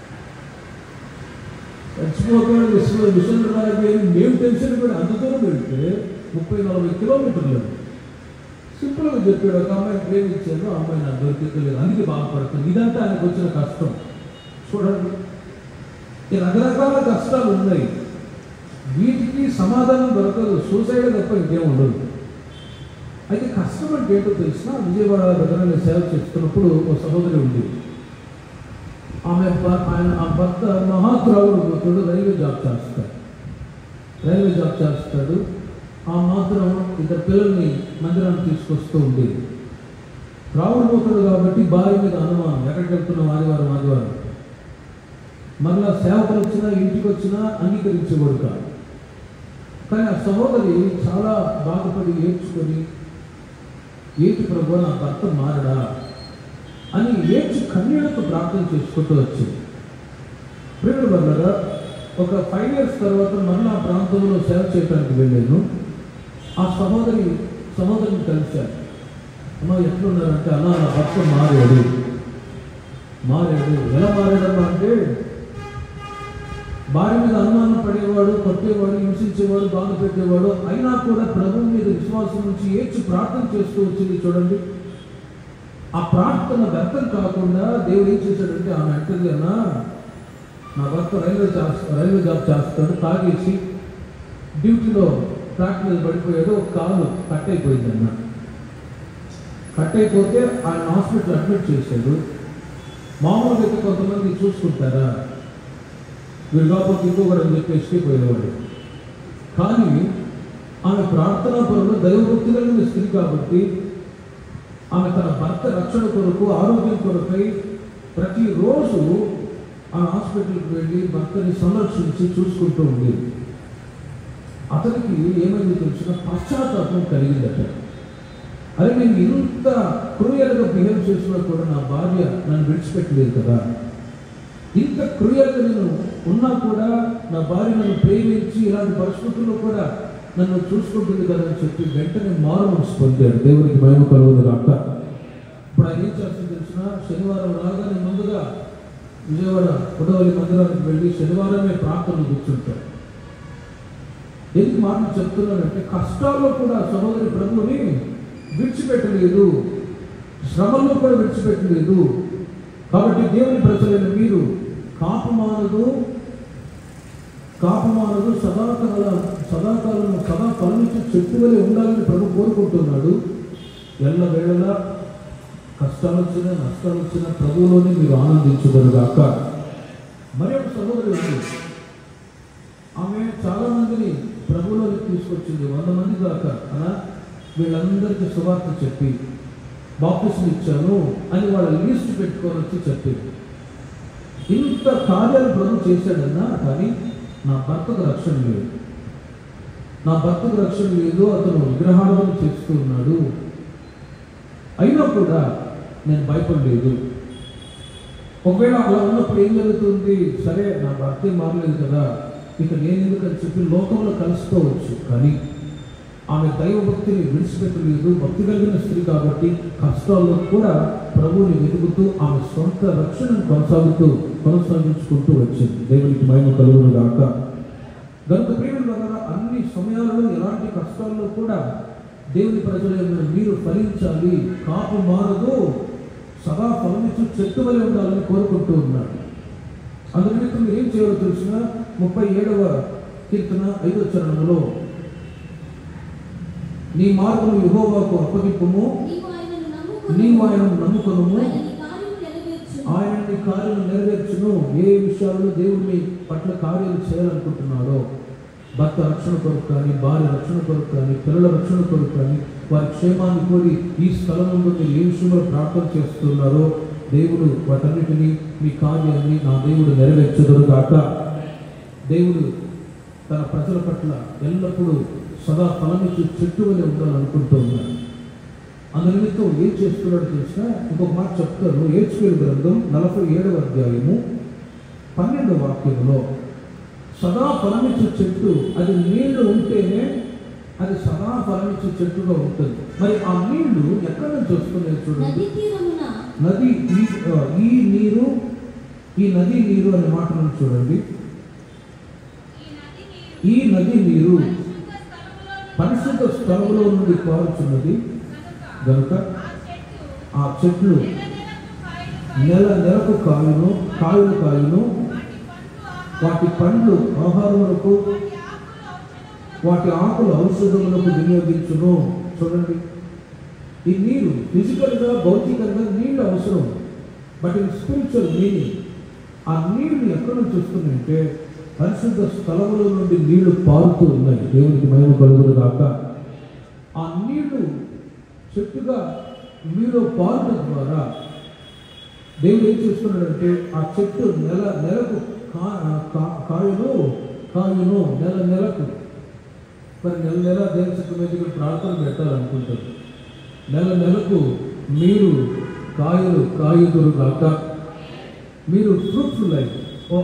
చచ్చిపోతాడు విశ్వ విషయం రాజు మేము టెన్షన్ కూడా అంత దూరం వెళ్తే ముప్పై నలభై కిలోమీటర్లు సింపుల్గా చెప్పాడు ఒక అమ్మాయిని ప్రేమించాను ఆ అమ్మాయి నాకు దొరికిందో అందుకే బాధపడుతుంది ఇదంతా ఆయనకు వచ్చిన కష్టం చూడండి ఈ రకరకాల కష్టాలు ఉన్నాయి వీటికి సమాధానం దొరకదు సూసైడ్ తప్ప ఇంకేం ఉండదు అయితే కష్టం అంటే ఏంటో తెలిసిన విజయవాడ దగ్గర నేను సేవ చేస్తున్నప్పుడు ఒక సహోదరి ఉంది ఆమె భ- ఆయన ఆ భర్త మహాత్రావుడు పోతాడు రైల్వే జాబ్ చేస్తాడు రైల్వే జాబ్ చేస్తాడు ఆ మాత్రం ఇద్దరు పిల్లల్ని మందిరానికి తీసుకొస్తూ ఉండేది రావుడు పోతాడు కాబట్టి భార్య మీద అనుమానం ఎక్కడికి వెళ్తున్నాం ఆదివారం ఆదివారం మరలా సేవకులు వచ్చినా ఇంటికి వచ్చినా అంగీకరించేవాడు కాదు కానీ ఆ సహోదరి చాలా బాధపడి ఏడ్చుకొని ఏంటి ప్రభు నా భర్త మారడా అని ఏడ్చి కన్నీళ్లతో ప్రార్థన చేసుకుంటూ వచ్చింది ప్రియుడు వల్ల ఒక ఫైవ్ ఇయర్స్ తర్వాత మరలా ఆ ప్రాంతంలో సేవ చేయడానికి వెళ్ళాను ఆ సహోదరి సహోదరిని కలిశాను అమ్మ ఎట్లున్నారంటే అన్న నా భర్త మారాడు మారాడు ఎలా మారాడమ్మా అంటే భార్య మీద అనుమానం పడేవాడు కొట్టేవాడు హింసించేవాడు బాధ పెట్టేవాడు అయినా కూడా ప్రభు మీద విశ్వాసం నుంచి ఏడ్చి ప్రార్థన చేస్తూ వచ్చింది చూడండి ఆ ప్రార్థన వ్యర్థం కాకుండా దేవుడు ఏం చేశాడంటే ఆమె అంటుంది అన్నా నా భర్త రైల్వే జాబ్ రైల్వే జాబ్ చేస్తాడు తాగేసి డ్యూటీలో ట్రాక్ మీద పడిపోయాడు ఒక కాలు కట్ అయిపోయిందన్న కట్ అయిపోతే ఆయన హాస్పిటల్ అడ్మిట్ చేశాడు మామూలుగా అయితే కొంతమంది చూసుకుంటారా వీడు కాకపోతే ఇంకొకరు అని చెప్పి ఎస్కేప్ అయ్యేవాడు కానీ ఆమె ప్రార్థనా పరులు దైవభక్తి కలిగిన స్త్రీ కాబట్టి ఆమె తన భర్త రక్షణ కొరకు ఆరోగ్యం కొరకై ప్రతిరోజు ఆ హాస్పిటల్కి వెళ్ళి భర్తని సంరక్షించి చూసుకుంటూ ఉండేది అతనికి ఏమైంది తెలిసిన పశ్చాత్తాపం కలిగిందట అరే నేను ఇంత క్రూయల్గా బిహేవ్ చేసినా కూడా నా భార్య నన్ను విడిచిపెట్టలేదు కదా ఇంత క్రూయల్గా నేను ఉన్నా కూడా నా భార్య నన్ను ప్రేమించి ఇలాంటి పరిస్థితుల్లో కూడా నన్ను చూసుకుంటుంది కదా అని చెప్పి వెంటనే మారు మనసు పొందాడు దేవునికి మహిమ కలుగుదు కాక ఇప్పుడు ఆయన ఏం చేస్తుంది తెలిసిన శనివారం రాగానే ముందుగా విజయవాడ పుడవలి మందిరానికి వెళ్ళి శనివారమే ప్రార్థనలు కూర్చుంటాడు ఎందుకు మాటలు చెప్తున్నానంటే కష్టాల్లో కూడా సహోదరి ప్రభుని విడిచిపెట్టలేదు శ్రమల్లో కూడా విడిచిపెట్టలేదు కాబట్టి దేవుని ప్రజలైన మీరు కాపమానదు కాపమానదు సదాకాల సదాకాలం సదా ఫలించే చెట్టు వలె ఉండాలని ప్రభు కోరుకుంటున్నాడు ఎల్ల వేళలా కష్టాలు వచ్చినా నష్టాలు వచ్చినా ప్రభువులోనే మీరు ఆనందించగలుగాక మరి ఒక సహోదరి ఉంది ఆమె చాలా మందిని ప్రభువులోకి తీసుకొచ్చింది వంద మంది దాకా అలా వీళ్ళందరికీ సువార్త చెప్పి బాప్టిజం ఇచ్చాను అని వాళ్ళ లిస్ట్ పెట్టుకొని వచ్చి చెప్పింది ఇంత కార్యాలు ప్రభు చేశాడన్నా కానీ నా భర్తకు రక్షణ లేదు నా భర్తకు రక్షణ లేదు అతను విగ్రహాలను చేస్తూ ఉన్నాడు అయినా కూడా నేను భయపడలేదు ఒకవేళ అలా ఉన్నప్పుడు ఏం జరుగుతుంది సరే నా భర్తే మారలేదు కదా ఇక నేను ఎందుకని చెప్పి లోకంలో కలుసుకోవచ్చు కానీ ఆమె దైవభక్తిని విడిచిపెట్టలేదు భక్తి కలిగిన స్త్రీ కాబట్టి కష్టాల్లో కూడా ప్రభువుని వెతుకుతూ ఆమె సొంత రక్షణను కొనసాగుతూ కొనసాగించుకుంటూ వచ్చింది దేవునికి మహిమ కలుగును గాక గనుక ప్రియుల ద్వారా అన్ని సమయాలలో ఎలాంటి కష్టాల్లో కూడా దేవుని ప్రజల మీరు ఫలించాలి కాపు మారదు సదా ఫలమిచ్చు చెట్టు వలె ఉండాలని కోరుకుంటూ ఉన్నాడు అందునిమిత్తం మీరు ఏం చేయాలో తెలిసిన ముప్పై ఏడవ కీర్తన ఐదో చరణంలో నీ మార్గము యెహోవాకు అప్పగింపుము నీవు ఆయనను నమ్ముకుని నీవు ఆయనను నమ్ముకొనుము ఆయన నీ కార్యము నెరవేర్చును. ఆయన నీ కార్యాలు నెరవేర్చును ఏ విషయాల్లో దేవుడు మీ పట్ల కార్యాలు చేయాలనుకుంటున్నాడో భర్త రక్షణ కొరకు కానీ భార్య రక్షణ కొరకు కానీ పిల్లల రక్షణ కొరకు కానీ వారి క్షేమాన్ని కోరి ఈ స్థలంలో మీరు ఏ విషయంలో ప్రార్థన చేస్తున్నారో దేవుడు వాటన్నిటినీ మీ కార్యాన్ని నా దేవుడు నెరవేర్చదురు గాక దేవుడు తన ప్రజల పట్ల ఎల్లప్పుడూ సదా ఫలమిచ్చు చెట్టు వలె ఉండాలనుకుంటూ ఉన్నాడు అందునిమిత్తం ఏం చేస్తున్నాడు తెలిసిన ఇంకొక మాట చెప్తాను ఏడ్చుకేలు గ్రంథం నలభై ఏడవ అధ్యాయము పన్నెండవ వాక్యంలో సదా ఫలమిచ్చే చెట్టు అది నీళ్లు ఉంటేనే అది సదా ఫలమిచ్చే చెట్టుగా ఉంటుంది మరి ఆ నీళ్లు ఎక్కడి నుంచి వస్తున్నాయి చూడండి నది తీరమున నది ఈ ఆ, ఈ నీరు ఈ నది నీరు అనే మాటను చూడండి ఈ నది నీరు ఈ నది నీరు పరిశుద్ధ స్థలములో పరిశుద్ధ స్థలములో నుండి పారుచున్నది కనుక గనుక ఆ చెట్టు ఆ చెట్లు నెల నెలకు కాయలు, నెల నెలకు కాయును కాయులు కాయును వాటి పండ్లు ఆహారములకు, వాటి పండ్లు ఆహారములకు వాటి ఆకులు ఔషధములకు, వాటి ఆకులు ఔషధములకు వినియోగించును చూడండి ఈ నీరు ఫిజికల్గా భౌతికంగా నీళ్ళు అవసరం బట్ ఇన్ స్పిరిచువల్ మీనింగ్ ఆ నీళ్లు ఎక్కడ నుంచి వస్తున్నాయంటే పరిశుద్ధ స్థలముల నుండి నీళ్లు పారుతూ ఉన్నాయి దేవునికి మహిమ కలుగును కాక ఆ నీళ్లు చెట్టుగా మీలో పారడం ద్వారా దేవుడు ఏం చేస్తున్నాడంటే ఆ చెట్టు నెల నెలకు కా కా- కాయును కాయును నెల నెలకు మరి నెల నెల దేవుని చెట్టు మీద ఇక్కడ ప్రార్థన పెట్టాలనుకుంటారు నెల నెలకు మీరు కాయలు కాయుదురు కాక మీరు ఫ్రూట్ఫుల్ లైఫ్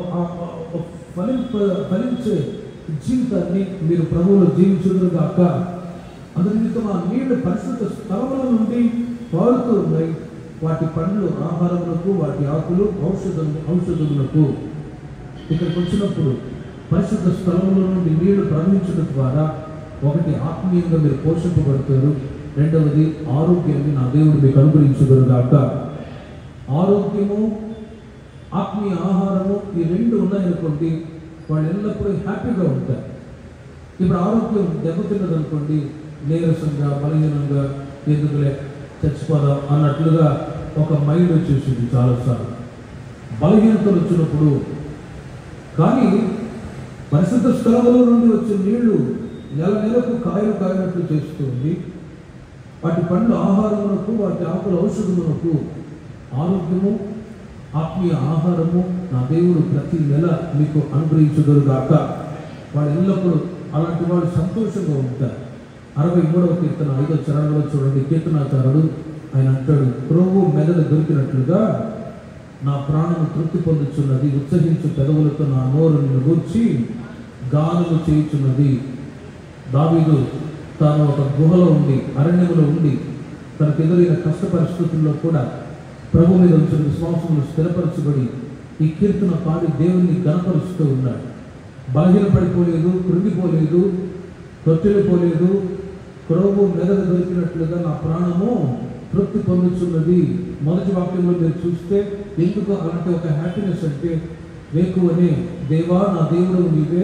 ఫలింప ఫలించే జీవితాన్ని మీరు ప్రభువులో జీవించుదురు కాక అందునిమిత్తం ఆ నీళ్లు పరిశుద్ధ స్థలముల నుండి పారుతూ ఉన్నాయి వాటి పండ్లు ఆహారములకు వాటి ఆకులు ఔషధం ఔషధములకు ఇక్కడికి వచ్చినప్పుడు పరిశుద్ధ స్థలముల నుండి నీళ్లు ప్రవహించడం ద్వారా ఒకటి ఆత్మీయంగా మీరు పోషింపబడతారు రెండవది ఆరోగ్యాన్ని నా దేవుడు మీకు అనుగ్రహించగలరు గాక ఆరోగ్యము ఆత్మీయ ఆహారము ఈ రెండు ఉన్నాయనుకోండి వాళ్ళు ఎల్లప్పుడూ హ్యాపీగా ఉంటారు ఇప్పుడు ఆరోగ్యం దెబ్బతిన్నదనుకోండి నీరసంగా బలహీనంగా ఎందుకులే చచ్చిపోదాం అన్నట్లుగా ఒక మైండ్ వచ్చేసింది చాలాసార్లు బలహీనతలు వచ్చినప్పుడు కానీ పరిశుద్ధ స్థలముల నుండి వచ్చే నీళ్లు నెల నెలకు కాయలు కాయనట్లు చేస్తుంది వాటి పండ్లు ఆహారములకు వాటి ఆకుల ఔషధములకు ఆరోగ్యము ఆత్మీయ ఆహారము నా దేవుడు ప్రతి నెల మీకు అనుగ్రహించగలుగాక వాడు ఎల్లప్పుడూ అలాంటి వాడు సంతోషంగా ఉంటారు అరవై మూడవ కీర్తన ఐదో చరణంలో చూడండి కీర్తనాకారుడు ఆయన అంటాడు ప్రభు మెదడు దొరికినట్లుగా నా ప్రాణము తృప్తి పొందుచున్నది ఉత్సహించు పెదవులతో నా నోరు నిన్ను గూర్చి గానము చేయుచున్నది దావీదు తాను ఒక గుహలో ఉండి అరణ్యములో ఉండి తనకు ఎదురైన కష్ట పరిస్థితుల్లో కూడా ప్రభు మీద ఉంచిన విశ్వాసములు స్థిరపరచబడి ఈ కీర్తన పాడి దేవుణ్ణి గణపరుస్తూ ఉన్నాడు బలహీనపడిపోలేదు కృంగిపోలేదు తొట్టిల్లిపోలేదు క్రోగు మెదడు దొరికినట్లుగా నా ప్రాణము తృప్తి పొందుతున్నది మొదటి వాక్యంలో మీరు చూస్తే ఎందుకు అలాంటి ఒక హ్యాపీనెస్ అంటే వేకువనే దేవా నా దేవుడు నీవే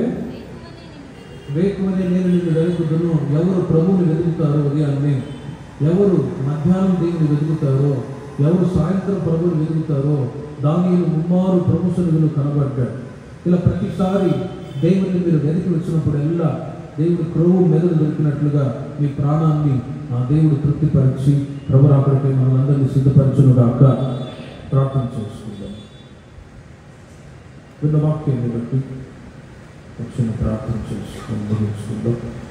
వేకువనే నేను నిన్ను వెతుకుదును ఎవరు ప్రభువుని వెతుకుతారో ఉదయాన్నే ఎవరు మధ్యాహ్నం దేవుని వెతుకుతారో ఎవరు సాయంత్రం ప్రభువుని వెతుకుతారో దానిలో ముమ్మారు ప్రముఖులు కనబడ్డాడు ఇలా ప్రతిసారి దేవుని మీరు వెతికి వచ్చినప్పుడల్లా దేవుడు క్రొవ్వు మెదడు దొరికినట్లుగా మీ ప్రాణాన్ని ఆ దేవుడు తృప్తిపరిచి ప్రభు రాకడిపై మనందరినీ సిద్ధపరచును గాక ప్రార్థన చేసుకుందాం విన్న వాక్యాన్ని బట్టి వచ్చిన ప్రార్థన చేసుకుందాం ముగించుకుందాం